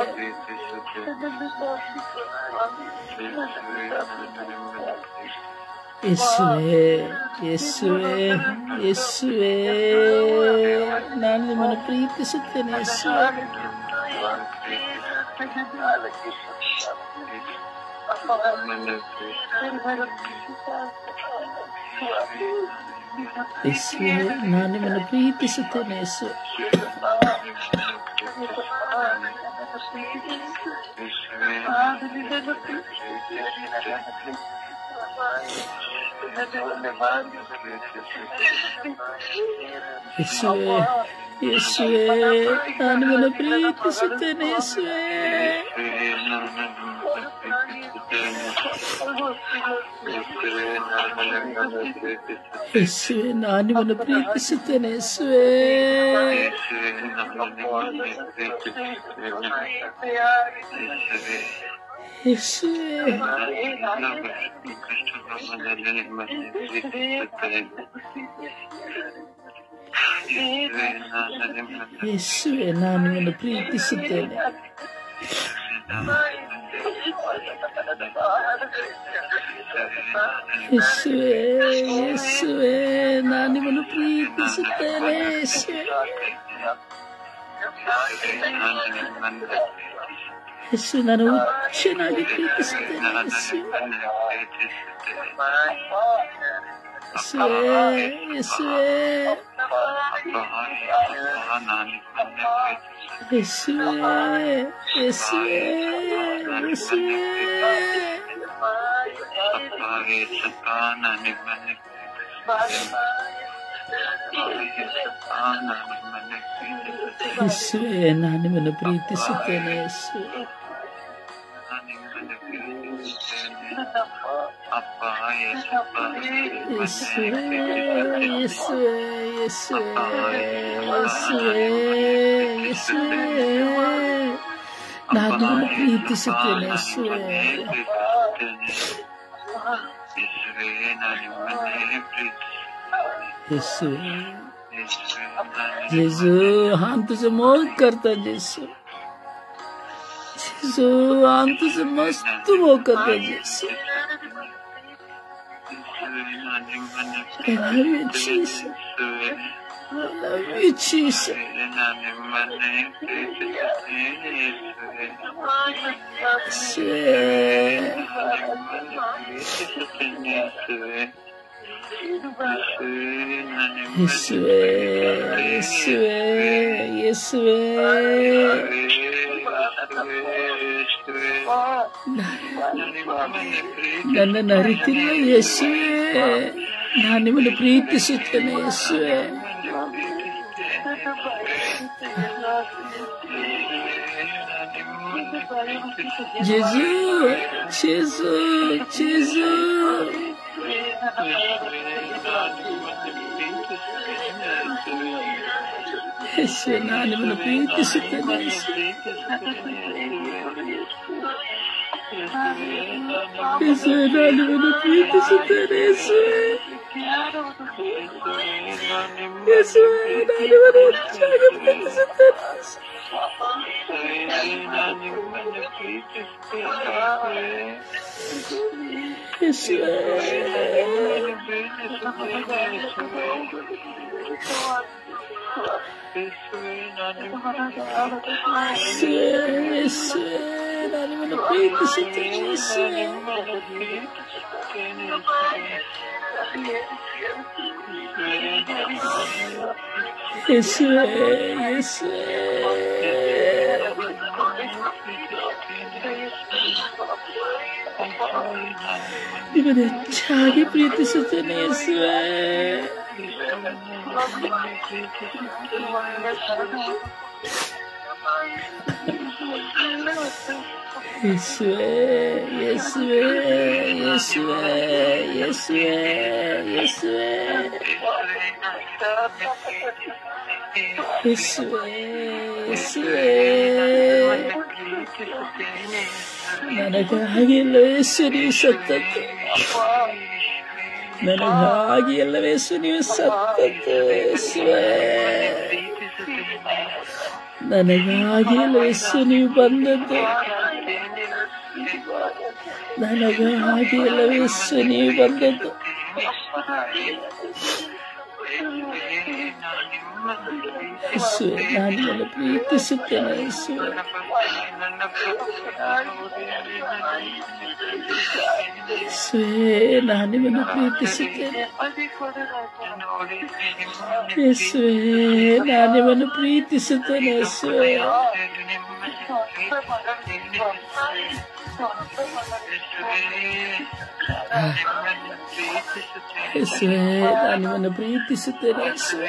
ಯೇಸುವೆ ಯೇಸುವೆ ಯೇಸುವೆ ನಾನು ನಿಮ್ಮನ್ನು ಪ್ರೀತಿಸುತ್ತೇನೆ ಯೇಸುವೆ ಯೇಸುವೆ ನಾನು ನಿಮ್ಮನ್ನು ಪ್ರೀತಿಸುತ್ತೇನೆ ಯೇಸು ಯೇಸುವೆ ಯೇಸುವೆ ನಾನು ನಿಮ್ಮನ್ನು ಪ್ರೀತಿಸುತ್ತೇನೆ ಯೇಸುವೆ ಯೇಸುವೆ ನಾನು ನಿಮ್ಮನ್ನು ಪ್ರೀತಿಸುತ್ತೇನೆ ಯೇಸುವೆ ಯೇಸುವೆ ಯೇಸುವೆ ನಾನು ನಿಮ್ಮನ್ನು ಪ್ರೀತಿಸುತ್ತೇನೆ ಯೇಸುವೆ ಯೇಸುವೆ ನಾನು ನಿಮ್ಮನ್ನು ಪ್ರೀತಿಸುತ್ತೇನೆ ಯೇಸುವೆ ನಾನು ನಿಮ್ಮನ್ನು ಯೇಸು ನಾನು ಹುಚ್ಚನಾಗಿ ಪ್ರೀತಿಸುತ್ತೇನೆ ಯೇಸು ನಿಮ್ಮನ್ನು ಪ್ರೀತಿಸುತ್ತೇನೆ ಯೇಸುವೇ ಯೇಸುವೇ ಅಪ್ಪ ಅಪ್ಪ ನಾನು ನಿಮ್ಮನ್ನು ಪ್ರೀತಿಸುತ್ತೇನೆ ಯೇಸುವೇ ಯೇಸುವೇ ಯೇಸುವೇ ಅಪ್ಪ ಯೇಸಪ್ಪ ನಾನು ನಿಮ್ಮನ್ನು ಪ್ರೀತಿಸುತ್ತೇನೆ ಅಪ್ಪ ಯೇಸಪ್ಪ ನಾನು ನಿಮ್ಮನ್ನು ಪ್ರೀತಿಸುತ್ತೇನೆ ಯೇಸುವೇ ನಾನು ನಿಮ್ಮನ್ನು ಪ್ರೀತಿಸುತ್ತೇನೆ ಯೇಸು ನಾನು ನಿಮ್ಮನ್ನು ಪ್ರೀತಿಸುತ್ತೇನೆ ಅಪ್ಪ ಯೇಸಪ್ಪ ಯೇಸುವೇ ನಿಮ್ಮನ್ನು ಯೇಸುವೇ ಯೇಸುವೇ ಯೇಸುವೇ ಯೇಸುವೇ ನಾನು ನಿಮ್ಮನ್ನು ಪ್ರೀತಿಸುತ್ತೇನೆ ಯೇಸುವೇ ಯೇಸುವೇ ನಾನು ನಿಮ್ಮನ್ನೇ ಪ್ರೀತಿಸುತ್ತೇನೆ ಯೇಸುವೇ ಯೇಸುವೇ ನಾನು Jésus, hantu se मौत करता Jésus. Jésus, hantu se मस्त वो करता Jésus. I love you, Jesus. I love you, Jesus. Jésus. Jésus, Jésus, Jésus. ನನ್ನನ್ನು ಅರಿತಿರುವ ಯೇಸುವೆ ನಾನು ನಿಮ್ಮನ್ನು ಪ್ರೀತಿಸುತ್ತೇನೆ ಯೇಸುವೆ ಜೇಸು ಜೇಸು ಜೇಸು ಯೇಸುವೆ ನಾನು ನಿಮ್ಮನ್ನು ಪ್ರೀತಿಸುತ್ತೇನೆ ಯೇಸುವೆ ಯೇಸುವೆ ನಾನು ನಿಮ್ಮನ್ನು ಪ್ರೀತಿಸುತ್ತೇನೆ ಯೇಸುವೆ ಯೇಸುವೆ ನಾನು ನಿಮ್ಮನ್ನು ಹೆಚ್ಚಾಗಿ ಪ್ರೀತಿಸುತ್ತೇನೆ ಯೇಸುವೆ ಯೇಸುವೆ ಯೇಸುವೆ ನಾನು ನಿಮ್ಮನ್ನು ಪ್ರೀತಿಸುತ್ತೇನೆ ಯೇಸುವೆ ಯೇಸುವೆ ಯೇಸುವೆ ನಿಮ್ಮನ್ನು ಹೆಚ್ಚಾಗಿ ಪ್ರೀತಿಸುತ್ತೇನೆ ಯೇಸುವೆ ಯೇಸುವೆ ಯೇಸುವೆ ಯೇಸುವೆ ಯೇಸುವೆ ಯೇಸುವೆ ಯೇಸುವೆ ಯೇಸುವೆ ನನಗಾಗಿ ಯೇಸು ನೀವು ಸತ್ತದ್ದು ನನಗಾಗಿ ಎಲ್ಲವೇ ಯೇಸು ನೀವು ಸತ್ತದ್ದು ಯೇಸುವೆ ನನಗಾಗಿ ಯೇಸು ನೀವು ಬಂದದ್ದು ನನಗಾಗಿ ಎಲ್ಲವೇ ಯೇಸು ನೀವು ಬಂದದ್ದು ಯೇಸುವೆ ನಾನು ನಿಮ್ಮನ್ನು ಪ್ರೀತಿಸುತ್ತೇನೆ ಯೇಸುವೆ ಯೇಸುವೆ ನಾನು ನಿಮ್ಮನ್ನು ಪ್ರೀತಿಸುತ್ತೇನೆ ಯೇಸುವೆ ನಾನು ನಿಮ್ಮನ್ನು ಪ್ರೀತಿಸುತ್ತೇನೆ ಯೇಸುವೆ ಯೇಸುವೆ ನಾನು ನಿಮ್ಮನ್ನು ಪ್ರೀತಿಸುತ್ತೇನೆ ಯೇಸುವೆ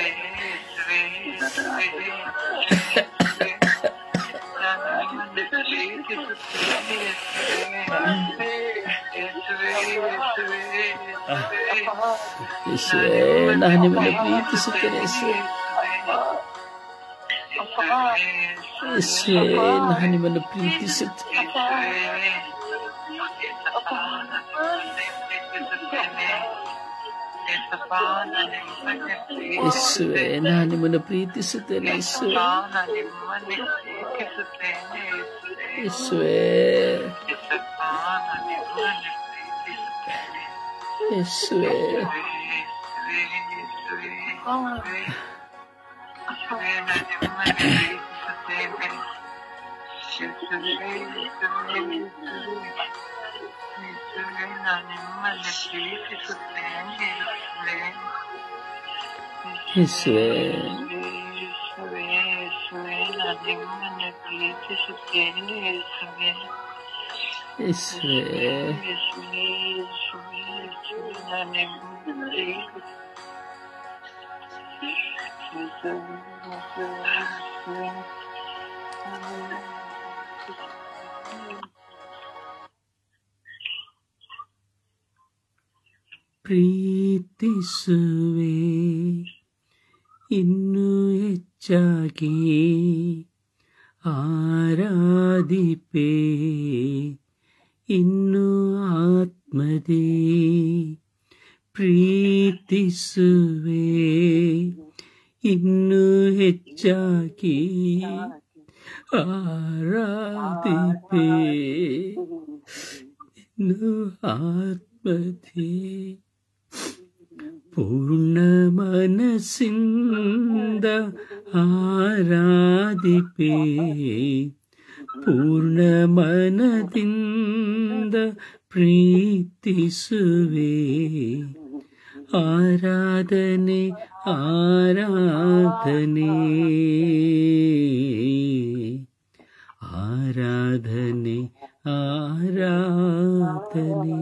ಯೇಸುವೆ ನಾನು ನಿಮ್ಮನ್ನು ಪ್ರೀತಿಸುತ್ತೇನೆ ಯೇಸುವೆ ಯೇಸುವೆ ನಾನು ನಿಮ್ಮನ್ನು ಪ್ರೀತಿಸುತ್ತೇನೆ ಯೇಸುವೆ ನಾನು ನಿಮ್ಮನ್ನು ಪ್ರೀತಿಸುತ್ತೇನೆ ಯೇಸುವೆ ಯೇಸುವೆ ಯೇಸುವೆ ನಿಮ್ಮನ್ನು ಪ್ರೀತಿಸುತ್ತೇನೆ ಯೇಸುವೆ ಯೇಸುವೆ ಯೇಸುವೆ ನಾನು ನಿಮ್ಮನ್ನು ಪ್ರೀತಿಸುತ್ತೇನೆ ಯೇಸುವೆ ಯೇಸುವೆ ಯೇಸುವೆ ಯೇಸುವೆ ಯೇಸುವೆ ನಾನು ನಿಮ್ಮನ್ನು ಪ್ರೀತಿಸುತ್ತೇನೆ ಯೇಸುವೆ ಯೇಸುವೆ ಯೇಸುವೆ ಪ್ರೀತಿಸುವೆ ಇನ್ನೂ ಹೆಚ್ಚಾಗಿ ಆರಾಧಿಪೆ ಇನ್ನು ಆತ್ಮದೇ ಪ್ರೀತಿಸುವೆ ಇನ್ನು ಹೆಚ್ಚಾಗಿ ಆರಾಧಿಪೆ ಇನ್ನು ಆತ್ಮದೇ ಪೂರ್ಣ ಮನಸ್ಸಿಂದ ಆರಾಧಿಪೆ ಪೂರ್ಣ ಮನದಿಂದ ಪ್ರೀತಿಸುವೆ ಆರಾಧನೆ ಆರಾಧನೆ ಆರಾಧನೆ ಆರಾಧನೆ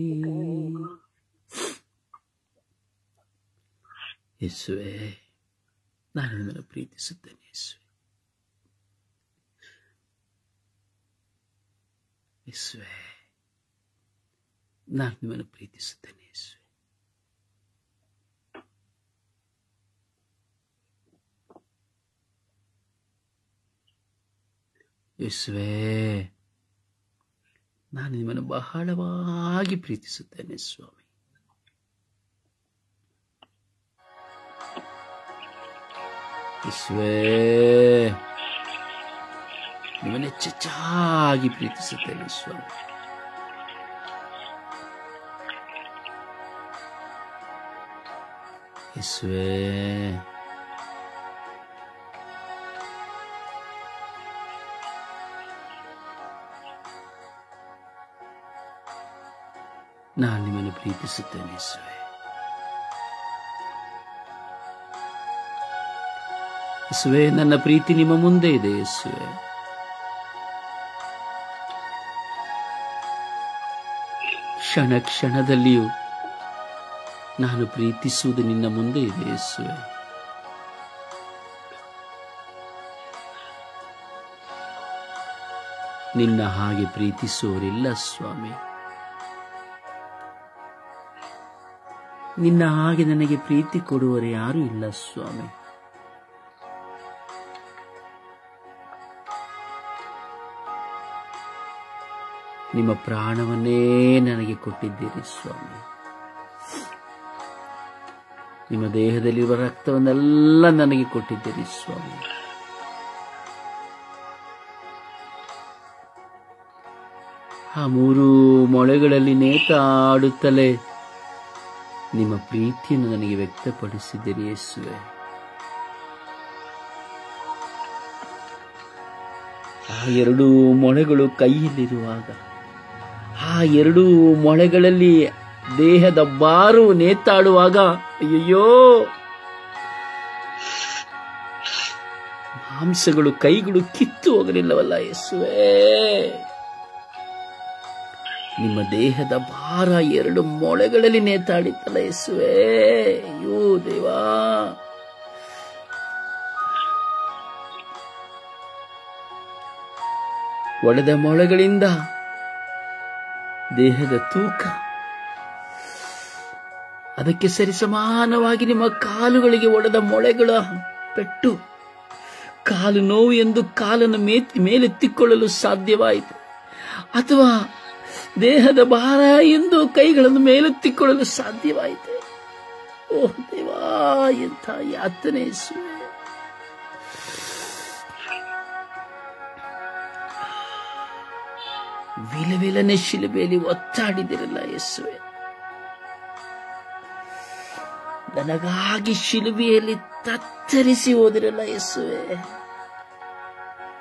ಯೇಸುವೆ ನಾನು ನಿಮ್ಮನ್ನು ಪ್ರೀತಿಸುತ್ತೇನೆ ಯೇಸುವೆ ಯೇಸುವೆ ನಾನು ನಿಮ್ಮನ್ನು ಪ್ರೀತಿಸುತ್ತೇನೆ ಯೇಸುವೆ ಯೇಸುವೆ ನಾನು ನಿಮ್ಮನ್ನು ಬಹಳವಾಗಿ ಪ್ರೀತಿಸುತ್ತೇನೆ ಸ್ವಾಮಿ ಯೇಸುವೆ ನಿಮ್ಮನ್ನು ಹೆಚ್ಚೆಚ್ಚಾಗಿ ಪ್ರೀತಿಸುತ್ತೇನೆ ಸ್ವಾಮಿ ಯೇಸುವೆ ನಾನು ನಿಮ್ಮನ್ನು ಪ್ರೀತಿಸುತ್ತೇನೆ ಯೇಸುವೆ ಯೇಸುವೆ ನನ್ನ ಪ್ರೀತಿ ನಿಮ್ಮ ಮುಂದೆ ಇದೆ ಯೇಸುವೆ ಕ್ಷಣ ಕ್ಷಣದಲ್ಲಿಯೂ ನಾನು ಪ್ರೀತಿಸುವುದು ನಿನ್ನ ಮುಂದೆ ಇದೆ ಯೇಸುವೆ ನಿನ್ನ ಹಾಗೆ ಪ್ರೀತಿಸುವವರಿಲ್ಲ ಸ್ವಾಮಿ ನಿನ್ನ ಹಾಗೆ ನನಗೆ ಪ್ರೀತಿ ಕೊಡುವವರು ಯಾರೂ ಇಲ್ಲ ಸ್ವಾಮಿ ನಿಮ್ಮ ಪ್ರಾಣವನ್ನೇ ನನಗೆ ಕೊಟ್ಟಿದ್ದೀರಿ ಸ್ವಾಮಿ ನಿಮ್ಮ ದೇಹದಲ್ಲಿರುವ ರಕ್ತವನ್ನೆಲ್ಲ ನನಗೆ ಕೊಟ್ಟಿದ್ದೀರಿ ಸ್ವಾಮಿ ಆ ಮೂರು ಮೊಳೆಗಳಲ್ಲಿ ನೇತಾಡುತ್ತಲೇ ನಿಮ್ಮ ಪ್ರೀತಿಯನ್ನು ನನಗೆ ವ್ಯಕ್ತಪಡಿಸಿದ್ದೀರಿ ಯೇಸುವೆ ಆ ಎರಡು ಮೊಳೆಗಳು ಕೈಯಲ್ಲಿರುವಾಗ ಆ ಎರಡು ಮೊಳೆಗಳಲ್ಲಿ ದೇಹದ ಬಾರು ನೇತಾಡುವಾಗ ಅಯ್ಯಯ್ಯೋ ಮಾಂಸಗಳು ಕೈಗಳು ಕಿತ್ತು ಹೋಗಲಿಲ್ಲವಲ್ಲ ಯೇಸುವೆ ನಿಮ್ಮ ದೇಹದ ಭಾರ ಎರಡು ಮೊಳೆಗಳಲ್ಲಿ ನೇತಾಡಿತ್ತಲ್ಲ ಯೇಸುವೆ ಅಯ್ಯೋ ದೇವಾ ಒಡೆದ ಮೊಳೆಗಳಿಂದ ದೇಹದ ತೂಕ ಅದಕ್ಕೆ ಸರಿಸಮಾನವಾಗಿ ನಿಮ್ಮ ಕಾಲುಗಳಿಗೆ ಒಡೆದ ಮೊಳೆಗಳ ಪೆಟ್ಟು ಕಾಲು ನೋವು ಎಂದು ಕಾಲನ್ನು ಮೇತ್ ಮೇಲೆತ್ತಿಕೊಳ್ಳಲು ಸಾಧ್ಯವಾಯಿತು ಅಥವಾ ದೇಹದ ಭಾರ ಎಂದು ಕೈಗಳನ್ನು ಮೇಲೆತ್ತಿಕೊಳ್ಳಲು ಸಾಧ್ಯವಾಯಿತು ಓ ದೇವಾ ಎಂಥ ಯಾತನೆ ಯೇಸುವೆ. ವಿಲವಿಲನೆ ಶಿಲುಬೆಯಲ್ಲಿ ಒತ್ತಾಡಿದಿರಲ್ಲ ಯೇಸುವೆ ನನಗಾಗಿ ಶಿಲುಬೆಯಲ್ಲಿ ತತ್ತರಿಸಿ ಹೋದಿರಲ್ಲ ಯೇಸುವೆ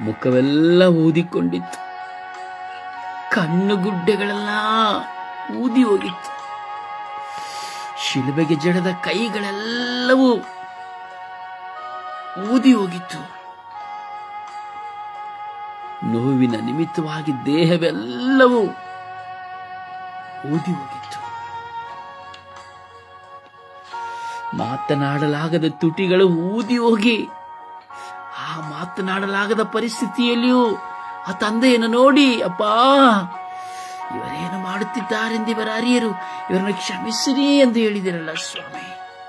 ಮುಖವೆಲ್ಲ ಊದಿಕೊಂಡಿತ್ತು ಕಣ್ಣುಗುಡ್ಡೆಗಳೆಲ್ಲ ಊದಿ ಹೋಗಿತ್ತು ಶಿಲುಬೆಗೆ ಜಡದ ಕೈಗಳೆಲ್ಲವೂ ಊದಿ ಹೋಗಿತ್ತು ನೋವಿನ ನಿಮಿತ್ತವಾಗಿ ದೇಹವೆಲ್ಲವೂ ಊದಿ ಹೋಗಿತ್ತು ಮಾತನಾಡಲಾಗದ ತುಟಿಗಳು ಊದಿ ಹೋಗಿ ಆ ಮಾತನಾಡಲಾಗದ ಪರಿಸ್ಥಿತಿಯಲ್ಲಿಯೂ ಆ ತಂದೆಯನ್ನು ನೋಡಿ ಅಪ್ಪ ಇವರೇನು ಮಾಡುತ್ತಿದ್ದಾರೆಂದು ಇವರ ಅರಿಯರು ಇವರನ್ನು ಕ್ಷಮಿಸಿರಿ ಎಂದು ಹೇಳಿದಿರಲ್ಲ ಸ್ವಾಮಿ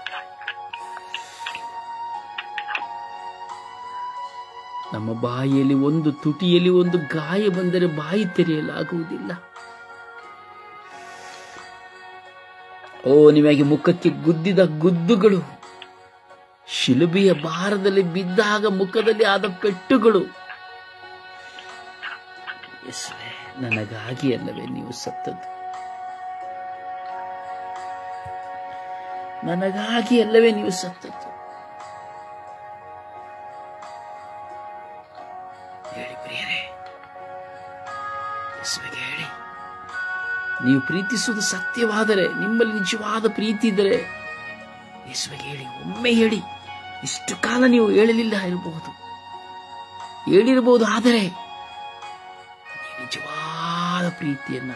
ನಮ್ಮ ಬಾಯಿಯಲ್ಲಿ ಒಂದು ತುಟಿಯಲ್ಲಿ ಒಂದು ಗಾಯ ಬಂದರೆ ಬಾಯಿ ತೆರೆಯಲಾಗುವುದಿಲ್ಲ ಓ ನಿಮಗೆ ಮುಖಕ್ಕೆ ಗುದ್ದಿದ ಗುದ್ದುಗಳು ಶಿಲುಬೆಯ ಭಾರದಲ್ಲಿ ಬಿದ್ದಾಗ ಮುಖದಲ್ಲಿ ಆದ ಪೆಟ್ಟುಗಳು ಯೇಸುವೇ, ನನಗಾಗಿ ಅಲ್ಲವೇ ನೀವು ಸತ್ತದ್ದು ನನಗಾಗಿ ಅಲ್ಲವೇ ನೀವು ಸತ್ತದ್ದು ಹೇಳಿ ಪ್ರಿಯರೇ ಯೇಸುವಿಗೆ ಹೇಳಿ ನೀವು ಪ್ರೀತಿಸುವುದು ಸತ್ಯವಾದರೆ ನಿಮ್ಮಲ್ಲಿ ನಿಜವಾದ ಪ್ರೀತಿ ಇದ್ದರೆ ಯೇಸುವಿಗೆ ಹೇಳಿ ಒಮ್ಮೆ ಹೇಳಿ ಇಷ್ಟು ಕಾಲ ನೀವು ಹೇಳಲಿಲ್ಲ ಇರಬಹುದು ಹೇಳಿರಬಹುದು ಆದರೆ ನೀವು ನಿಜವಾದ ಪ್ರೀತಿಯನ್ನ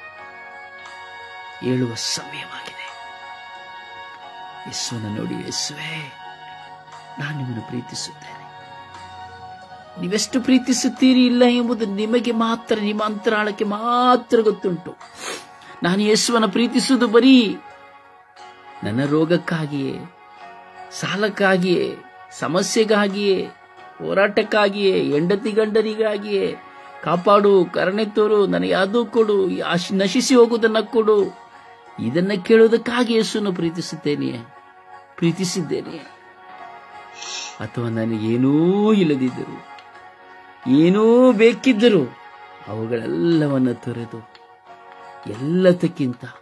ಹೇಳುವ ಸಮಯವಾಗಿದೆ ಯೇಸುವನ್ನ ನೋಡಿ ಯೇಸುವೆ ನಾನು ನಿಮ್ಮನ್ನು ಪ್ರೀತಿಸುತ್ತೇನೆ ನೀವೆಷ್ಟು ಪ್ರೀತಿಸುತ್ತೀರಿ ಇಲ್ಲ ಎಂಬುದು ನಿಮಗೆ ಮಾತ್ರ ನಿಮ್ಮ ಅಂತರಾಳಕ್ಕೆ ಮಾತ್ರ ಗೊತ್ತುಂಟು ನಾನು ಯೇಸುವನ್ನ ಪ್ರೀತಿಸುವುದು ಬರೀ ನನ್ನ ರೋಗಕ್ಕಾಗಿಯೇ ಸಾಲಕ್ಕಾಗಿಯೇ ಸಮಸ್ಯೆಗಾಗಿಯೇ ಹೋರಾಟಕ್ಕಾಗಿಯೇ ಹೆಂಡತಿ ಗಂಡರಿಗಾಗಿಯೇ ಕಾಪಾಡು ಕರುಣೆ ತೋರು ನನಗೆ ಅದು ಕೊಡು ಆಶ್- ನಶಿಸಿ ಹೋಗುವುದನ್ನ ಕೊಡು ಇದನ್ನ ಕೇಳುವುದಕ್ಕಾಗಿ ಯೇಸುವನ್ನು ಪ್ರೀತಿಸುತ್ತೇನೆಯೇ ಪ್ರೀತಿಸಿದ್ದೇನೆಯೇ ಅಥವಾ ನನಗೇನೂ ಇಲ್ಲದಿದ್ದರು ಏನೂ ಬೇಕಿದ್ದರು ಅವುಗಳೆಲ್ಲವನ್ನ ತೊರೆದು ಎಲ್ಲದಕ್ಕಿಂತ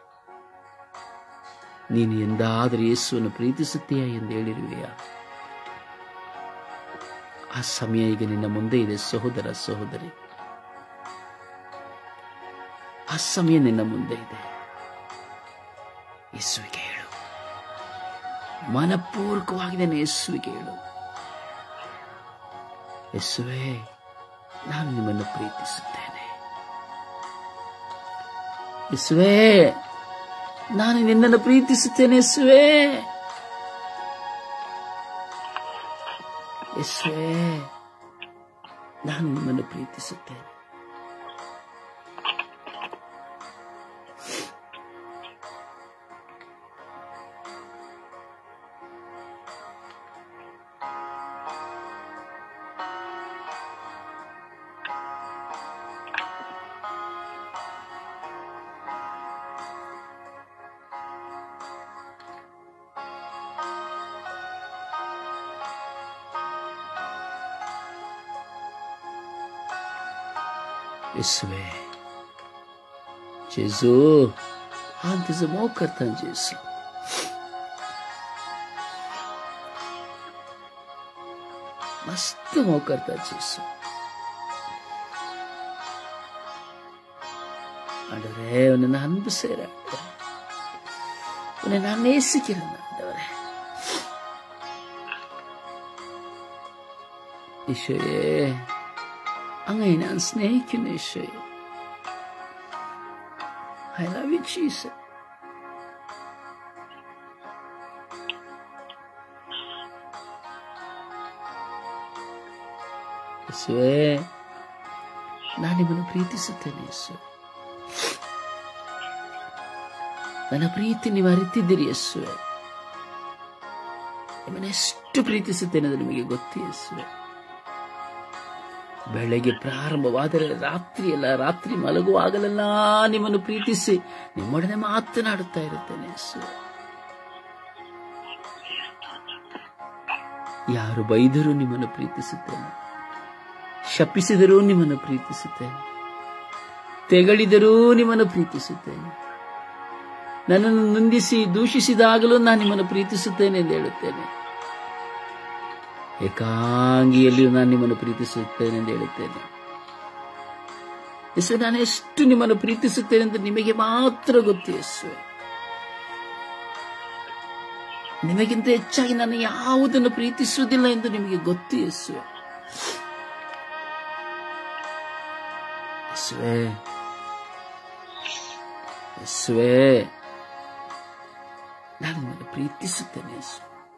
ನೀನು ಎಂದಾದರೂ ಯೇಸುವನ್ನು ಪ್ರೀತಿಸುತ್ತೀಯಾ ಎಂದು ಹೇಳಿರುವೆಯಾ ಆ ಸಮಯ ಈಗ ನಿನ್ನ ಮುಂದೆ ಇದೆ ಸಹೋದರ ಸಹೋದರಿ ಆ ಸಮಯ ನಿನ್ನ ಮುಂದೆ ಇದೆ ಯೇಸುವಿಗೆ ಹೇಳು ಮನಪೂರ್ವಕವಾಗಿ ನನ್ನ ಯೇಸುವಿಗೆ ಹೇಳು ಯೇಸುವೆ ನಾನು ನಿಮ್ಮನ್ನು ಪ್ರೀತಿಸುತ್ತೇನೆ ಯೇಸುವೆ ನಾನು ನಿನ್ನನ್ನು ಪ್ರೀತಿಸುತ್ತೇನೆ ಯೇಸುವೆ ಯೇಸುವೆ ನಾನು ನಿಮ್ಮನ್ನು ಪ್ರೀತಿಸುತ್ತೇನೆ यीशुए जेजू हाँ इंतजाम करता है जेसू मस्त मोह करता है जेसू ஆண்டவரே உன்னை நான் அன்பு செய்கிறேன் உன்னை நான் நேசிக்கிறேன் ஆண்டவரே ഈശോയെ അങ്ങനെ ഞാൻ സ്നേഹിക്കുന്നു ഈശോയെ ഐ ലവ് യു ജീസസ് ಯೇಸುವೆ ನಾನು ನಿಮ್ಮನ್ನು ಪ್ರೀತಿಸುತ್ತೇನೆ ಯೇಸು ನನ್ನ ಪ್ರೀತಿ ನೀವು ಅರಿತಿದ್ದೀರಿ ಯೇಸುವೆ ನಿಮ್ಮನ್ನು ಎಷ್ಟು ಪ್ರೀತಿಸುತ್ತೇನೆ ಅದು ನಿಮಗೆ ಗೊತ್ತು ಯೇಸುವೆ ಬೆಳಗ್ಗೆ ಪ್ರಾರಂಭವಾದರೆ ರಾತ್ರಿ ಎಲ್ಲ ರಾತ್ರಿ ಮಲಗುವಾಗಲೆಲ್ಲ ನಿಮ್ಮನ್ನು ಪ್ರೀತಿಸಿ ನಿಮ್ಮೊಡನೆ ಮಾತನಾಡುತ್ತಾ ಇರುತ್ತೇನೆ ಯೇಸುವೆ ಯಾರು ಬೈದರೂ ನಿಮ್ಮನ್ನು ಪ್ರೀತಿಸುತ್ತೇನೆ ಶಪಿಸಿದರೂ ನಿಮ್ಮನ್ನು ಪ್ರೀತಿಸುತ್ತೇನೆ ತೆಗಳಿದರೂ ನಿಮ್ಮನ್ನು ಪ್ರೀತಿಸುತ್ತೇನೆ ನನ್ನನ್ನು ನಿಂದಿಸಿ ದೂಷಿಸಿದಾಗಲೂ ನಾನು ನಿಮ್ಮನ್ನು ಪ್ರೀತಿಸುತ್ತೇನೆ ಎಂದು ಹೇಳುತ್ತೇನೆ ಏಕಾಂಗಿಯಲ್ಲಿಯೂ ನಾನು ನಿಮ್ಮನ್ನು ಪ್ರೀತಿಸುತ್ತೇನೆ ಎಂದು ಹೇಳುತ್ತೇನೆ ಯೇಸುವೆ ನಾನು ಎಷ್ಟು ನಿಮ್ಮನ್ನು ಪ್ರೀತಿಸುತ್ತೇನೆ ಎಂದು ನಿಮಗೆ ಮಾತ್ರ ಗೊತ್ತು ಯೇಸುವೆ ನಿಮಗಿಂತ ಹೆಚ್ಚಾಗಿ ನಾನು ಯಾವುದನ್ನು ಪ್ರೀತಿಸುವುದಿಲ್ಲ ಎಂದು ನಿಮಗೆ ಗೊತ್ತು ಯೇಸುವೆ ಯೇಸುವೆ ಯೇಸುವೆ ನಾನು ನಿಮ್ಮನ್ನು ಪ್ರೀತಿಸುತ್ತೇನೆ ಯೇಸು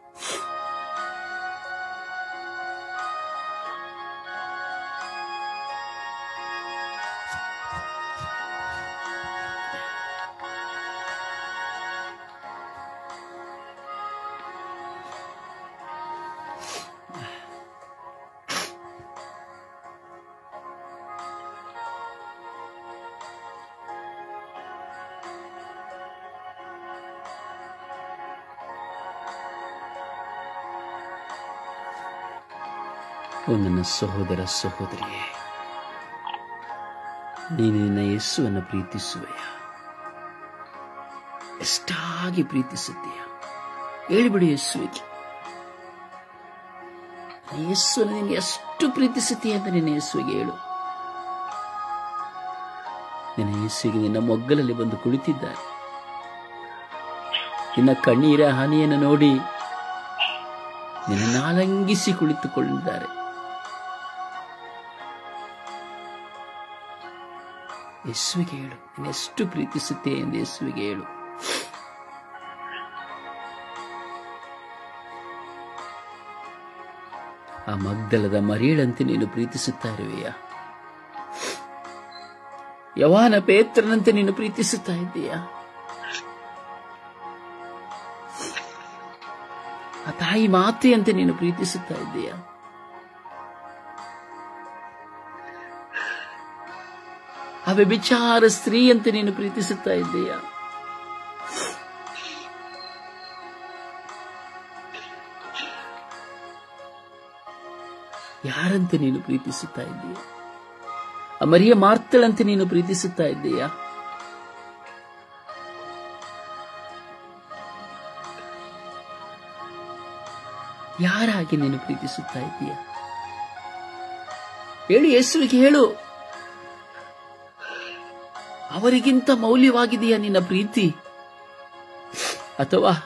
ಓ ನನ್ನ ಸಹೋದರ ಸಹೋದರಿಯೇ ನೀನು ನಿನ್ನ ಯೇಸುವನ್ನು ಪ್ರೀತಿಸುವೆಯ ಎಷ್ಟಾಗಿ ಪ್ರೀತಿಸುತ್ತೀಯ ಹೇಳಿಬಿಡಿ ಯೇಸುವಿಗೆ ಯೇಸುವನ್ನು ನೀನು ಎಷ್ಟು ಪ್ರೀತಿಸುತ್ತೀಯ ಅಂತ ನಿನ್ನ ಯೇಸುವಿಗೆ ಹೇಳು ನಿನ್ನ ಯೇಸುವಿಗೆ ನಿನ್ನ ಮೊಗ್ಗಲಲ್ಲಿ ಬಂದು ಕುಳಿತಿದ್ದಾರೆ ನಿನ್ನ ಕಣ್ಣೀರ ಹಾನಿಯನ್ನು ನೋಡಿ ನಿನ್ನ ನಾಲಂಗಿಸಿ ಕುಳಿತುಕೊಂಡಿದ್ದಾರೆ ಯೇಸುವಿಗೆ ಹೇಳು ನೀನು ಎಷ್ಟು ಪ್ರೀತಿಸುತ್ತೆ ಎಂದು ಯೇಸುವಿಗೆ ಹೇಳು ಆ ಮಗ್ದಲದ ಮರಿಯಳಂತೆ ನೀನು ಪ್ರೀತಿಸುತ್ತಾ ಇರುವೆಯ ಯವಾನ ಪೇತ್ರನಂತೆ ನೀನು ಪ್ರೀತಿಸುತ್ತಾ ಇದ್ದೀಯಾ ಆ ತಾಯಿ ಮಾತೆಯಂತೆ ನೀನು ಪ್ರೀತಿಸುತ್ತಾ ಇದ್ದೀಯಾ ಆ ವ್ಯಭಿಚಾರ ಸ್ತ್ರೀಯಂತೆ ನೀನು ಪ್ರೀತಿಸುತ್ತಾ ಇದ್ದೀಯಾ ಯಾರಂತೆ ನೀನು ಪ್ರೀತಿಸುತ್ತಾ ಇದ್ದೀಯ ಆ ಮರಿಯ ಮಾರ್ತಳಂತೆ ನೀನು ಪ್ರೀತಿಸುತ್ತಾ ಇದ್ದೀಯಾ ಯಾರಾಗಿ ನೀನು ಪ್ರೀತಿಸುತ್ತಾ ಇದ್ದೀಯ ಹೇಳು ಯೇಸುವಿಗೆ ಹೇಳು ಅವರಿಗಿಂತ ಮೌಲ್ಯವಾಗಿದೆಯಾ ನಿನ್ನ ಪ್ರೀತಿ ಅಥವಾ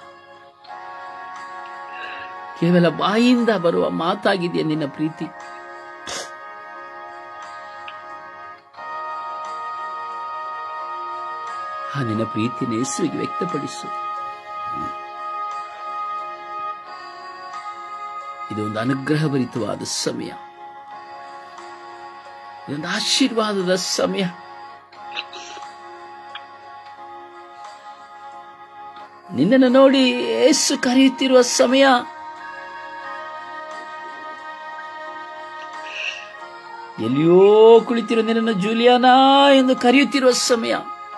ಕೇವಲ ಬಾಯಿಯಿಂದ ಬರುವ ಮಾತಾಗಿದೆಯಾ ನಿನ್ನ ಪ್ರೀತಿ ಆ ನಿನ್ನ ಪ್ರೀತಿನ ಯೇಸುವಿಗೆ ವ್ಯಕ್ತಪಡಿಸು ಇದೊಂದು ಅನುಗ್ರಹಭರಿತವಾದ ಸಮಯ ಇದೊಂದು ಆಶೀರ್ವಾದದ ಸಮಯ ನಿನ್ನನ್ನು ನೋಡಿ ಏಸು ಕರೆಯುತ್ತಿರುವ ಸಮಯ ಎಲ್ಲಿಯೋ ಕುಳಿತಿರೋ ನಿನ್ನನ್ನು ಜೂಲಿಯಾನಾ ಎಂದು ಕರೆಯುತ್ತಿರುವ ಸಮಯ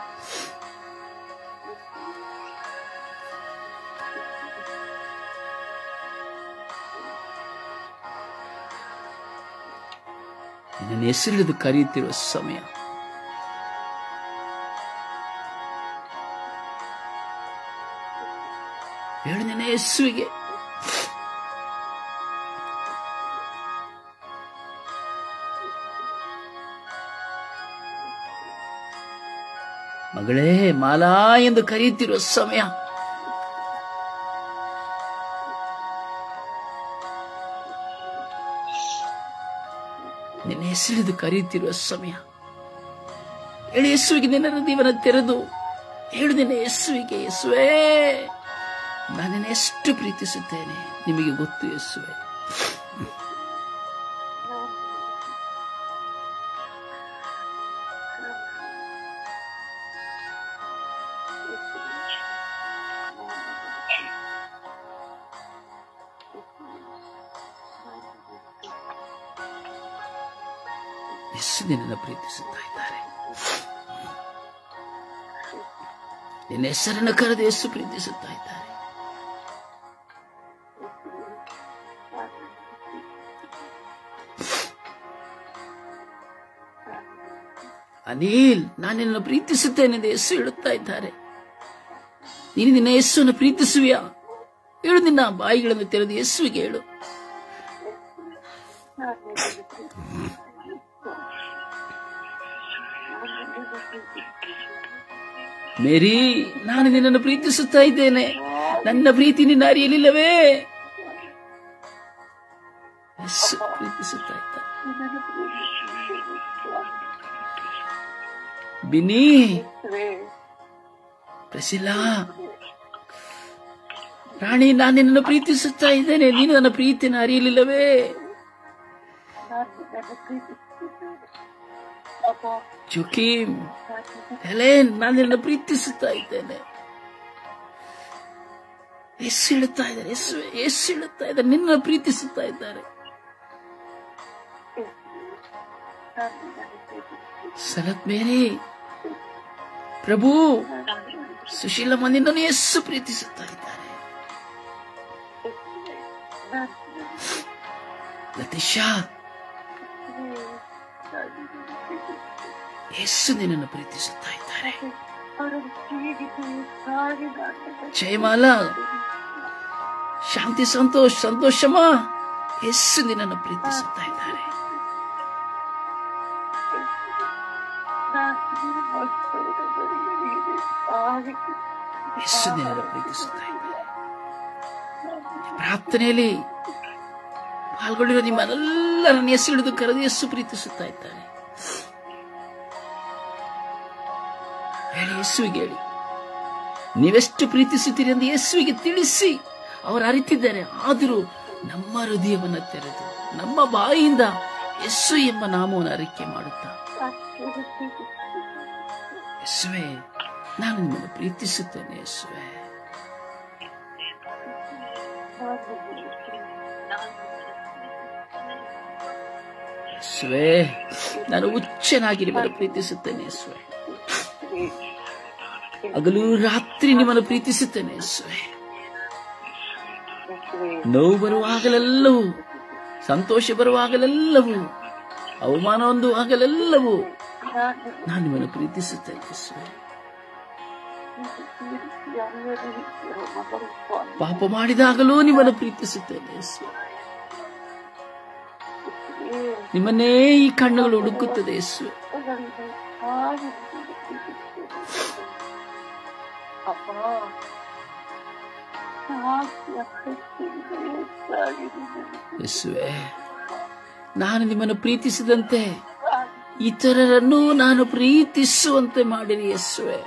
ನಿನ್ನ ಹೆಸರಿಳಿದು ಕರೆಯುತ್ತಿರುವ ಸಮಯ ಹೇಳು ನಿನ್ನ ಯೇಸುವಿಗೆ ಮಗಳೇ ಮಾಲಾ ಎಂದು ಕರೆಯುತ್ತಿರುವ ಸಮಯ ನಿನ್ನ ಹೆಸರಿದು ಕರೆಯುತ್ತಿರುವ ಸಮಯ ಹೇಳು ಯೇಸುವಿಗೆ ನಿನ್ನ ಹೃದಯವನ್ನು ತೆರೆದು ಹೇಳು ನಿನ್ನ ಯೇಸುವಿಗೆ ಯೇಸುವೇ ನಾನು ನಿನ್ನ ಎಷ್ಟು ಪ್ರೀತಿಸುತ್ತೇನೆ ನಿಮಗೆ ಗೊತ್ತು ಯೇಸುವೆ ಯೇಸು ನಿನ್ನನ್ನು ಪ್ರೀತಿಸುತ್ತಾ ಇದ್ದಾರೆ ನಿನ್ನ ಹೆಸರನ್ನು ಕರೆದು ಯೇಸು ಪ್ರೀತಿಸುತ್ತಾ ಇದ್ದಾರೆ ಅನಿಲ್ ನಾನು ನಿನ್ನನ್ನು ಪ್ರೀತಿಸುತ್ತೇನೆ ಎಂದು ಯೇಸು ಹೇಳುತ್ತಾ ಇದ್ದಾರೆ ನೀನು ನಿನ್ನ ಯೇಸುವನ್ನು ಪ್ರೀತಿಸುವಿಯಾ ಹೇಳು ನಿನ್ನ ಬಾಯಿಗಳನ್ನು ತೆರೆದು ಯೇಸುವಿಗೆ ಹೇಳು ಮೇರಿ ನಾನು ನಿನ್ನನ್ನು ಪ್ರೀತಿಸುತ್ತಾ ಇದ್ದೇನೆ ನನ್ನ ಪ್ರೀತಿ ನಿನ್ನ ಅರಿಯಲಿಲ್ಲವೇ ಯೇಸು ಪ್ರೀತಿಸುತ್ತಾ ಇದ್ದ ಬಿನಿ ಪ್ರಸಿಲ್ಲ ರಾಣಿ ನಾನು ನಿನ್ನನ್ನು ಪ್ರೀತಿಸುತ್ತಾ ಇದ್ದೇನೆ ನೀನು ನನ್ನ ಪ್ರೀತಿನ ಅರಿಯಲಿಲ್ಲವೇ ಜೋಕೀಮ್ ಹೆಲೇನ್ ನಾನು ನಿನ್ನನ್ನು ಪ್ರೀತಿಸುತ್ತಾ ಇದ್ದೇನೆ ಎಸ್ ಹೇಳುತ್ತಾ ಇದ್ದಾರೆ ಎಸ್ ಎಸ್ ಹೇಳುತ್ತಾ ಇದ್ದಾರೆ ನಿನ್ನ ಪ್ರೀತಿಸುತ್ತಾ ಇದ್ದಾರೆ ಸಲತ್ ಮೇರಿ ಪ್ರಭು ಸುಶೀಲಮ್ಮ ನಿನ್ನನ್ನು ಎಸ್ಸು ಪ್ರೀತಿಸುತ್ತಾ ಇದ್ದಾರೆ ಲತೀಶಾ ಎಸ್ಸು ನಿನ್ನನ್ನು ಪ್ರೀತಿಸುತ್ತಾ ಇದ್ದಾರೆ ಜಯಮಾಲ ಶಾಂತಿ ಸಂತೋಷ್ ಸಂತೋಷಮ್ಮ ಎಸ್ಸು ನಿನ್ನನ್ನು ಪ್ರೀತಿಸುತ್ತಾ ಇದ್ದಾರೆ ಎಸ್ಸು ನಿನ್ನನ್ನು ಪ್ರೀತಿಸುತ್ತಾ ಇದ್ದಾರೆ ಪ್ರಾರ್ಥನೆಯಲ್ಲಿ ಪಾಲ್ಗೊಂಡಿರೋ ನಿಮ್ಮನ್ನೆಲ್ಲರನ್ನು ಹೆಸರು ಹಿಡಿದು ಕರೆದು ಎಸ್ಸು ಪ್ರೀತಿಸುತ್ತಾ ಇದ್ದಾರೆ ಹೇಳಿ ಯೇಸುವಿಗೆ ಹೇಳಿ ನೀವೆಷ್ಟು ಪ್ರೀತಿಸುತ್ತೀರಿ ಎಂದು ಯೇಸುವಿಗೆ ತಿಳಿಸಿ ಅವರು ಅರಿತಿದ್ದಾರೆ ಆದರೂ ನಮ್ಮ ಹೃದಯವನ್ನು ತೆರೆದು ನಮ್ಮ ಬಾಯಿಯಿಂದ ಯಸ್ಸು ಎಂಬ ನಾಮವನ್ನು ಅರಿಕೆ ಮಾಡುತ್ತಾ ಯಸ್ಸುವೆ ನಾನು ನಿಮ್ಮನ್ನು ಪ್ರೀತಿಸುತ್ತೇನೆ ಯಸ್ಸುವೆ ಯಸ್ಸುವೆ ನಾನು ಹುಚ್ಚನಾಗಿ ನಿಮ್ಮನ್ನು ಪ್ರೀತಿಸುತ್ತೇನೆ ಯಸ್ಸುವೆ ಹಗಲು ರಾತ್ರಿ ನಿಮ್ಮನ್ನು ಪ್ರೀತಿಸುತ್ತೇನೆ ಯೇಸುವೆ ನೋವು ಬರುವಾಗಲೆಲ್ಲವೂ ಸಂತೋಷ ಬರುವಾಗಲೆಲ್ಲವೂ ಅವಮಾನ ಹೊಂದುವಾಗಲೆಲ್ಲವೂ ನಾನು ನಿಮ್ಮನ್ನು ಪ್ರೀತಿಸುತ್ತೇನೆ ಯೇಸುವೆ ಪಾಪ ಮಾಡಿದಾಗಲೂ ನಿಮ್ಮನ್ನು ಪ್ರೀತಿಸುತ್ತೇನೆ ಯೇಸುವೆ ನಿಮ್ಮನ್ನೇ ಈ ಕಣ್ಣುಗಳು ಹುಡುಕುತ್ತದೆ ಯೇಸುವೆ ಯೇಸುವೆ ನಾನು ನಿಮ್ಮನ್ನು ಪ್ರೀತಿಸಿದಂತೆ ಇತರರನ್ನು ನಾನು ಪ್ರೀತಿಸುವಂತೆ ಮಾಡಿರಿ ಯೇಸುವೆ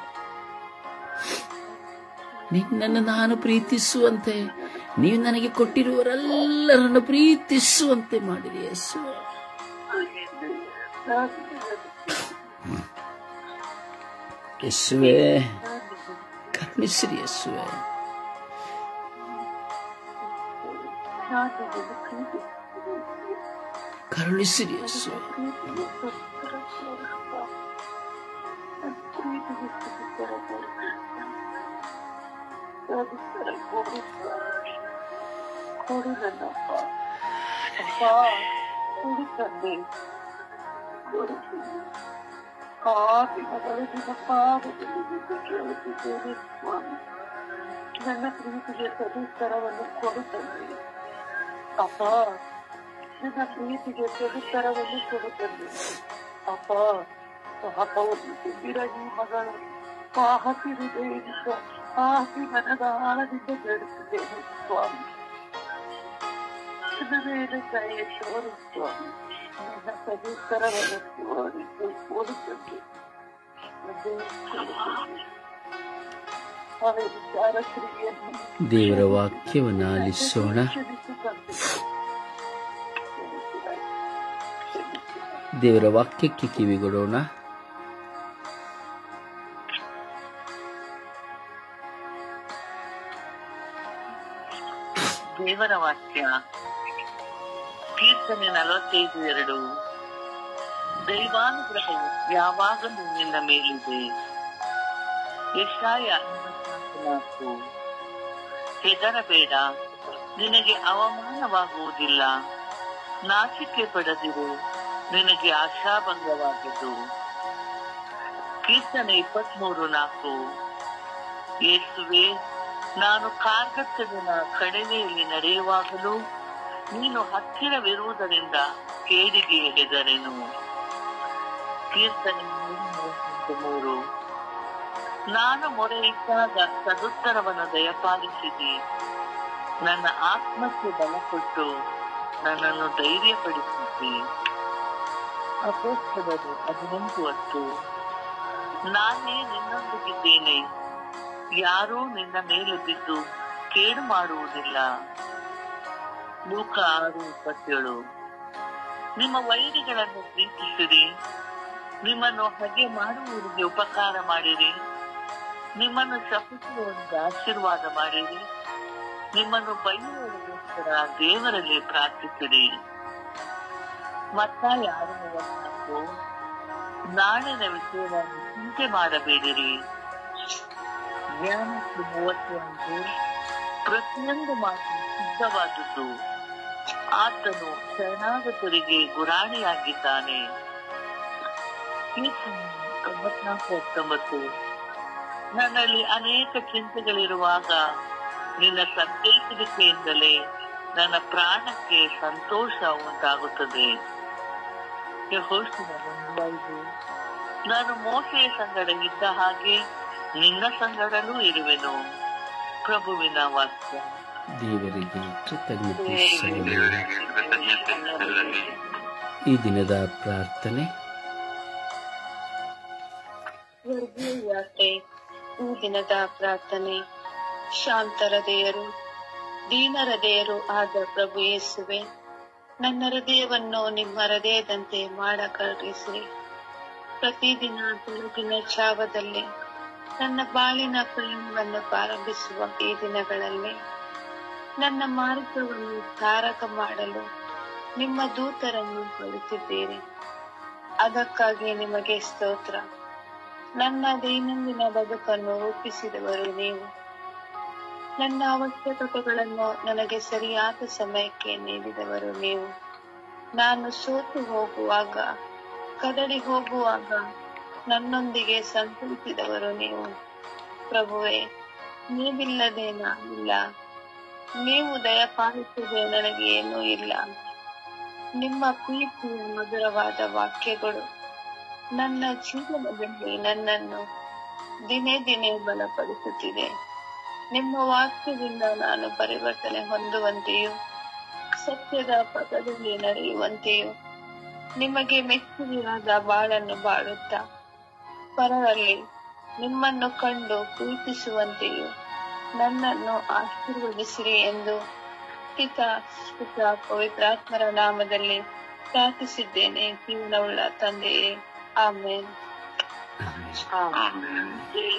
ನಿನ್ನನ್ನು ನಾನು ಪ್ರೀತಿಸುವಂತೆ ನೀವು ನನಗೆ ಕೊಟ್ಟಿರುವರೆಲ್ಲರನ್ನು ಪ್ರೀತಿಸುವಂತೆ ಮಾಡಿರಿ ಯೇಸುವೆ ಯೇಸುವೆ ಕರುಣಿಸಿರಿ ಯೇಸುವೆ ಕರುಣಿಸಿರಿ ಯೇಸುವೆ ನನ್ನ ಪ್ರೀತಿಗೆ ಸದುತ್ತರವನ್ನು ಕೊಡುತ್ತದೆ ಅಪ್ಪ ನನ್ನ ಪ್ರೀತಿಗೆ ಸದುತ್ತರವನ್ನು ಕೊಡುತ್ತದೆ ಅಪ್ಪ ಪಾಪವನ್ನು ತುಂಬಿರ ಈ ಮಗಳು ಪಾಹಸಿ ಹೃದಯದಿಂದ ಪಾಹಸಿ ಮನದ ಆಳದಿಂದ ಬೇಡುತ್ತಿದ್ದೇನೆ ಸ್ವಾಮಿ ನನ್ನ ಮೇಲೆ ದಯೆ ತೋರು ಸ್ವಾಮಿ ನನ್ನ ಸದುತ್ತರವನ್ನು ತೋರಿಸಿ ಕೊಡುತ್ತದೆ ಅವರ ವಿಚಾರ ಕ್ರಿಯೆಯನ್ನು ದೇವರ ವಾಕ್ಯವನ್ನು ಆಲಿಸೋಣ ದೇವರ ವಾಕ್ಯಕ್ಕೆ ಕಿವಿಗೊಡೋಣ ದೇವರ ವಾಕ್ಯ ಕೀರ್ತನೆ ನಲವತ್ತೈದು ಎರಡು ದೈವಾನುಗ್ರಹವು ಯಾವಾಗಲೂ ನಿನ್ನ ಮೇಲಿದೆ ಯಶಾಯ ನಾಲ್ಕು ಹೆದರಬೇಡ ನಿನಗೆ ಅವಮಾನವಾಗುವುದಿಲ್ಲ ನಾಚಿಕೆ ಪಡೆದಿರು ನಿನಗೆ ಆಶಾಭಂಗವಾಗದು ಕೀರ್ತನೆ ಇಪ್ಪತ್ಮೂರು ನಾಲ್ಕು ಯೇಸುವೆ ನಾನು ಕಾರ್ಗತ್ತಲಿನ ಕಣಿವೆಯಲ್ಲಿ ನಡೆಯುವಾಗಲೂ ನೀನು ಹತ್ತಿರವಿರುವುದರಿಂದ ಕೇಡಿಗೆ ಹೆದರೆನು ಕೀರ್ತನೆ ಮೂರು ಮೂವತ್ತೆಂಟು ಮೂರು ನಾನು ಮೊರೆ ಇಟ್ಟಾಗ ಸದುತ್ತರವನ್ನು ದಯಪಾಲಿಸಿದಿ ನನ್ನ ಆತ್ಮಕ್ಕೆ ಬಲ ಕೊಟ್ಟು ನನ್ನನ್ನು ಧೈರ್ಯಪಡಿಸಿದ್ದಿ ಅಪೋಸ್ತಲರು ಹದಿನೆಂಟು ಹತ್ತು ನಾನೇ ನಿನ್ನೊಂದಿಗಿದ್ದೇನೆ ಯಾರೂ ನಿನ್ನ ಮೇಲೆ ಬಿದ್ದು ಕೇಡು ಮಾಡುವುದಿಲ್ಲ ಲೂಕ ಆರು ಇಪ್ಪತ್ತೇಳು ನಿಮ್ಮ ವೈರಿಗಳನ್ನು ಪ್ರೀತಿಸಿರಿ ನಿಮ್ಮನ್ನು ಹಾಗೆ ಮಾಡುವವರಿಗೆ ಉಪಕಾರ ಮಾಡಿರಿ ನಿಮ್ಮನ್ನು ಶಪಿಸುವವರಿಗೆ ಆಶೀರ್ವಾದ ಮಾಡಿರಿ ನಿಮ್ಮನ್ನು ಬೈಯುವವರಿಗೋಸ್ಕರ ದೇವರಲ್ಲಿ ಪ್ರಾರ್ಥಿಸಿರಿ ಮತ್ತಾಯ ಆರು ಮೂವತ್ನಾಲ್ಕು ನಾಳಿನ ವಿಷಯವಾಗಿ ಚಿಂತೆ ಮಾಡಬೇಡಿರಿ ಜ್ಞಾನಕ್ಕೆ ಮೂವತ್ತೊಂದು ಪ್ರತಿಯೊಂದು ಮಾತು ಸಿದ್ಧವಾದದ್ದು ಆತನು ಶರಣಾಗತರಿಗೆ ಗುರಾಣಿಯಾಗಿದ್ದಾನೆ ಕೀರ್ತನೆ ತೊಂಬತ್ನಾಲ್ಕು ಹತ್ತೊಂಬತ್ತು ನನ್ನಲ್ಲಿ ಅನೇಕ ಚಿಂತೆಗಳಿರುವಾಗ ನಿನ್ನ ಸಂತೈಸುವಿಕೆಯಿಂದಲೇ ನನ್ನ ಪ್ರಾಣಕ್ಕೆ ಸಂತೋಷ ಉಂಟಾಗುತ್ತದೆ ಯೆಹೋಶುವ ಒಂದು ಐದು. ನಾನು ಮೋಸೆಯ ಸಂಗಡ ಇದ್ದ ಹಾಗೆ ನಿನ್ನ ಸಂಗಡಲೂ ಇರುವೆನು ಪ್ರಭುವಿನ ವಾಕ್ಯ ದೇವರಿಗೆ ಕೃತಜ್ಞತೆ ಸಲ್ಲಲಿ ದೇವರಿಗೆ ಕೃತಜ್ಞತೆ ಸಲ್ಲಲಿ ಈ ದಿನದ ಪ್ರಾರ್ಥನೆ ಯಾತ್ರೆ ಈ ದಿನದ ಪ್ರಾರ್ಥನೆ ಶಾಂತ ಹೃದಯರು ದೀನ ಹೃದಯರು ಆದ ಪ್ರಭು ಯೇಸುವೆ ನನ್ನ ಹೃದಯವನ್ನು ನಿಮ್ಮ ಹೃದಯದಂತೆ ಮಾಡಕರಿಸಿ ಪ್ರತಿದಿನ ಬೆಳಗಿನ ಜಾವದಲ್ಲಿ ನನ್ನ ಬಾಳಿನ ಪ್ರಯಾಣವನ್ನು ಪ್ರಾರಂಭಿಸುವ ಈ ದಿನಗಳಲ್ಲಿ ನನ್ನ ಮಾರ್ಗವನ್ನು ತಾರಕ ಮಾಡಲು ನಿಮ್ಮ ದೂತರನ್ನು ಕಳುಹಿಸಿದ್ದೀರಿ ಅದಕ್ಕಾಗಿ ನಿಮಗೆ ಸ್ತೋತ್ರ ನನ್ನ ದೈನಂದಿನ ಬದುಕನ್ನು ರೂಪಿಸಿದವರು ನೀವು ನನ್ನ ಅವಶ್ಯಕತೆಗಳನ್ನು ನನಗೆ ಸರಿಯಾದ ಸಮಯಕ್ಕೆ ನೀಡಿದವರು ನೀವು ನಾನು ಸೋತು ಹೋಗುವಾಗ ಕದಡಿ ಹೋಗುವಾಗ ನನ್ನೊಂದಿಗೆ ಸಂತೈಸಿದವರು ನೀವು ಪ್ರಭುವೆ ನೀವಿಲ್ಲದೆ ನಾನಿಲ್ಲ ನೀವು ದಯಪಾಲಿಸದೆ ನನಗೆ ಏನೂ ಇಲ್ಲ ನಿಮ್ಮ ಪ್ರೀತಿಯ ಮಧುರವಾದ ವಾಕ್ಯಗಳು ನನ್ನ ಜೀವನದಲ್ಲಿ ನನ್ನನ್ನು ದಿನೇ ದಿನೇ ಬಲಪಡಿಸುತ್ತಿದೆ ನಿಮ್ಮ ವಾಕ್ಯದಿಂದ ನಾನು ಪರಿವರ್ತನೆ ಹೊಂದುವಂತೆಯೂ ಸತ್ಯದ ಪದದಲ್ಲಿ ನಡೆಯುವಂತೆಯೂ ನಿಮಗೆ ಮೆಚ್ಚುಗೆಯಾದ ಬಾಳನ್ನು ಬಾಳುತ್ತಾ ಪರರಲ್ಲಿ ನಿಮ್ಮನ್ನು ಕಂಡು ಪ್ರೀತಿಸುವಂತೆಯೂ ನನ್ನನ್ನು ಆಶೀರ್ವದಿಸಿರಿ ಎಂದು ಪಿತ ಸುತ ಪವಿತ್ರಾತ್ಮರ ನಾಮದಲ್ಲಿ ಪ್ರಾರ್ಥಿಸಿದ್ದೇನೆ ಜೀವನವುಳ್ಳ ತಂದೆಯೇ ಆಮೇನ್ ಆಮೆನ್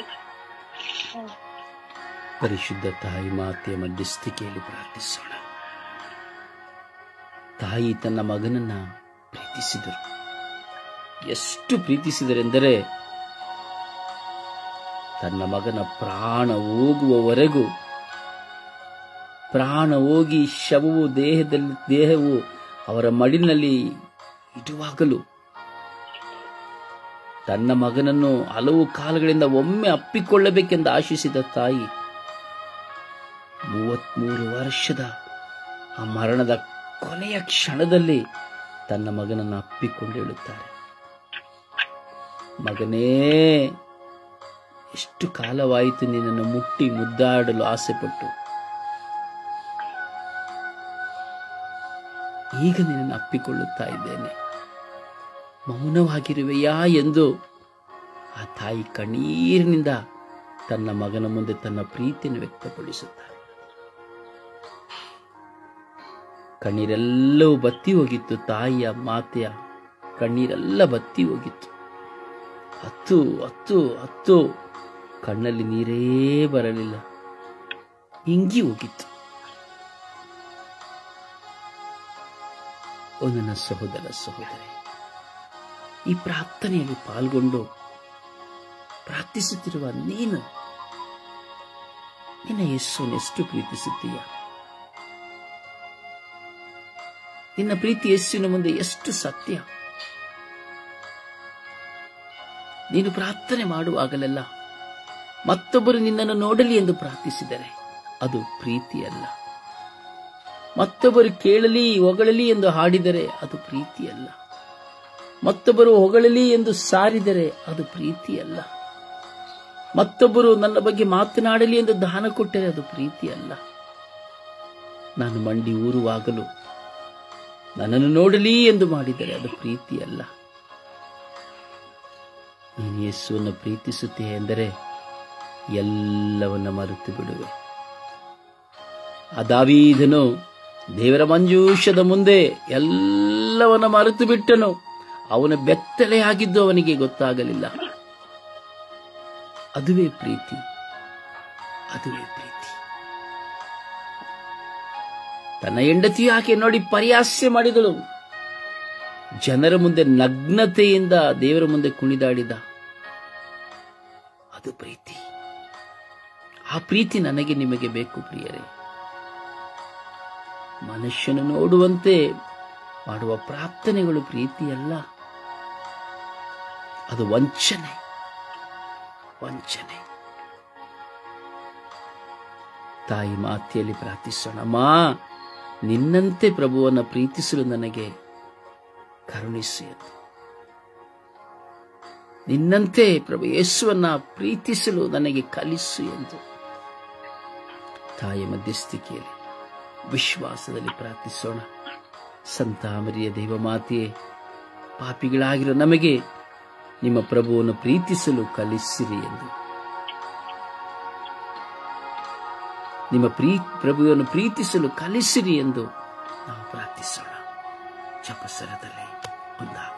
ಪರಿಶುದ್ಧ ತಾಯಿ ಮಾತೆಯ ಮಧ್ಯಸ್ಥಿಕೆಯಲ್ಲಿ ಪ್ರಾರ್ಥಿಸೋಣ ತಾಯಿ ತನ್ನ ಮಗನನ್ನ ಪ್ರೀತಿಸಿದರು ಎಷ್ಟು ಪ್ರೀತಿಸಿದರೆಂದರೆ ತನ್ನ ಮಗನ ಪ್ರಾಣ ಹೋಗುವವರೆಗೂ ಪ್ರಾಣ ಹೋಗಿ ಶವವು ದೇಹದಲ್ಲಿ ದೇಹವು ಅವರ ಮಡಿಲಿನಲ್ಲಿ ಇಡುವಾಗಲೂ ತನ್ನ ಮಗನನ್ನು ಹಲವು ಕಾಲಗಳಿಂದ ಒಮ್ಮೆ ಅಪ್ಪಿಕೊಳ್ಳಬೇಕೆಂದು ಆಶಿಸಿದ ತಾಯಿ ಮೂವತ್ಮೂರು ವರ್ಷದ ಆ ಮರಣದ ಕೊನೆಯ ಕ್ಷಣದಲ್ಲಿ ತನ್ನ ಮಗನನ್ನು ಅಪ್ಪಿಕೊಂಡು ಹೇಳುತ್ತಾರೆ ಮಗನೇ ಎಷ್ಟು ಕಾಲವಾಯಿತು ನಿನ್ನನ್ನು ಮುಟ್ಟಿ ಮುದ್ದಾಡಲು ಆಸೆಪಟ್ಟು ಈಗ ನಿನ್ನನ್ನು ಅಪ್ಪಿಕೊಳ್ಳುತ್ತಾ ಇದ್ದೇನೆ ಮೌನವಾಗಿರುವೆಯಾ ಎಂದು ಆ ತಾಯಿ ಕಣ್ಣೀರಿನಿಂದ ತನ್ನ ಮಗನ ಮುಂದೆ ತನ್ನ ಪ್ರೀತಿಯನ್ನು ವ್ಯಕ್ತಪಡಿಸುತ್ತಾರೆ ಕಣ್ಣೀರೆಲ್ಲವೂ ಬತ್ತಿ ಹೋಗಿತ್ತು ತಾಯಿಯ ಮಾತೆಯ ಕಣ್ಣೀರೆಲ್ಲ ಬತ್ತಿ ಹೋಗಿತ್ತು ಹತ್ತು ಹತ್ತು ಹತ್ತು ಕಣ್ಣಲ್ಲಿ ನೀರೇ ಬರಲಿಲ್ಲ ಇಂಗಿ ಹೋಗಿತ್ತು ಓ ನನ್ನ ಸಹೋದರ ಸಹೋದರಿ ಈ ಪ್ರಾರ್ಥನೆಯಲ್ಲಿ ಪಾಲ್ಗೊಂಡು ಪ್ರಾರ್ಥಿಸುತ್ತಿರುವ ನೀನು ನಿನ್ನ ಯೇಸುವನ್ನು ಎಷ್ಟು ಪ್ರೀತಿಸುತ್ತೀಯ ನಿನ್ನ ಪ್ರೀತಿ ಯೇಸುವಿನ ಮುಂದೆ ಎಷ್ಟು ಸತ್ಯ ನೀನು ಪ್ರಾರ್ಥನೆ ಮಾಡುವಾಗಲೆಲ್ಲ ಮತ್ತೊಬ್ಬರು ನಿನ್ನನ್ನು ನೋಡಲಿ ಎಂದು ಪ್ರಾರ್ಥಿಸಿದರೆ ಅದು ಪ್ರೀತಿಯಲ್ಲ ಮತ್ತೊಬ್ಬರು ಕೇಳಲಿ ಹೊಗಳಲಿ ಎಂದು ಹಾಡಿದರೆ ಅದು ಪ್ರೀತಿಯಲ್ಲ ಮತ್ತೊಬ್ಬರು ಹೊಗಳಲಿ ಎಂದು ಸಾರಿದರೆ ಅದು ಪ್ರೀತಿಯಲ್ಲ ಮತ್ತೊಬ್ಬರು ನನ್ನ ಬಗ್ಗೆ ಮಾತನಾಡಲಿ ಎಂದು ದಾನ ಕೊಟ್ಟರೆ ಅದು ಪ್ರೀತಿಯಲ್ಲ ನಾನು ಮಂಡಿ ಊರುವಾಗಲು ನನ್ನನ್ನು ನೋಡಲಿ ಎಂದು ಮಾಡಿದರೆ ಅದು ಪ್ರೀತಿಯಲ್ಲ ನೀನು ಯೇಸುವನ್ನು ಪ್ರೀತಿಸುತ್ತೆ ಎಂದರೆ ಎಲ್ಲವನ್ನ ಮರೆತು ಬಿಡುವೆ ಆ ದಾವೀದನು ದೇವರ ಮಂಜೂಷದ ಮುಂದೆ ಎಲ್ಲವನ್ನ ಮರೆತು ಬಿಟ್ಟನು ಅವನ ಬೆತ್ತಲೆಯಾಗಿದ್ದು ಅವನಿಗೆ ಗೊತ್ತಾಗಲಿಲ್ಲ ಅದುವೇ ಪ್ರೀತಿ ಅದುವೇ ಪ್ರೀತಿ ತನ್ನ ಹೆಂಡತಿಯು ಆಕೆ ನೋಡಿ ಪರಿಹಾಸ್ಯ ಮಾಡಿದಳು ಜನರ ಮುಂದೆ ನಗ್ನತೆಯಿಂದ ದೇವರ ಮುಂದೆ ಕುಣಿದಾಡಿದ ಅದು ಪ್ರೀತಿ ಆ ಪ್ರೀತಿ ನನಗೆ ನಿಮಗೆ ಬೇಕು ಪ್ರಿಯರೇ ಮನುಷ್ಯನು ನೋಡುವಂತೆ ಮಾಡುವ ಪ್ರಾರ್ಥನೆಗಳು ಪ್ರೀತಿಯಲ್ಲ ಅದು ವಂಚನೆ ವಂಚನೆ ತಾಯಿ ಮಾತೆಯಲ್ಲಿ ಪ್ರಾರ್ಥಿಸೋಣ ಮಾ ನಿನ್ನಂತೆ ಪ್ರಭುವನ್ನು ಪ್ರೀತಿಸಲು ನನಗೆ ಕರುಣಿಸು ಎಂದು ನಿನ್ನಂತೆ ಪ್ರಭು ಯೇಸುವನ್ನ ಪ್ರೀತಿಸಲು ನನಗೆ ಕಲಿಸು ಎಂದು ತಾಯಿ ಮಧ್ಯಸ್ಥಿಕೆಯಲ್ಲಿ ವಿಶ್ವಾಸದಲ್ಲಿ ಪ್ರಾರ್ಥಿಸೋಣ ಸಂತಾಮರಿಯ ದೈವಮಾತೆಯೇ ಪಾಪಿಗಳಾಗಿರೋ ನಮಗೆ ನಿಮ್ಮ ಪ್ರಭುವನ್ನು ಪ್ರೀತಿಸಲು ಕಲಿಸಿರಿ ಎಂದು ನಿಮ್ಮ ಪ್ರೀ ಪ್ರಭುವನ್ನು ಪ್ರೀತಿಸಲು ಕಲಿಸಿರಿ ಎಂದು ನಾವು ಪ್ರಾರ್ಥಿಸೋಣ ಜಪಸರದಲ್ಲಿ ಒಂದಾಗ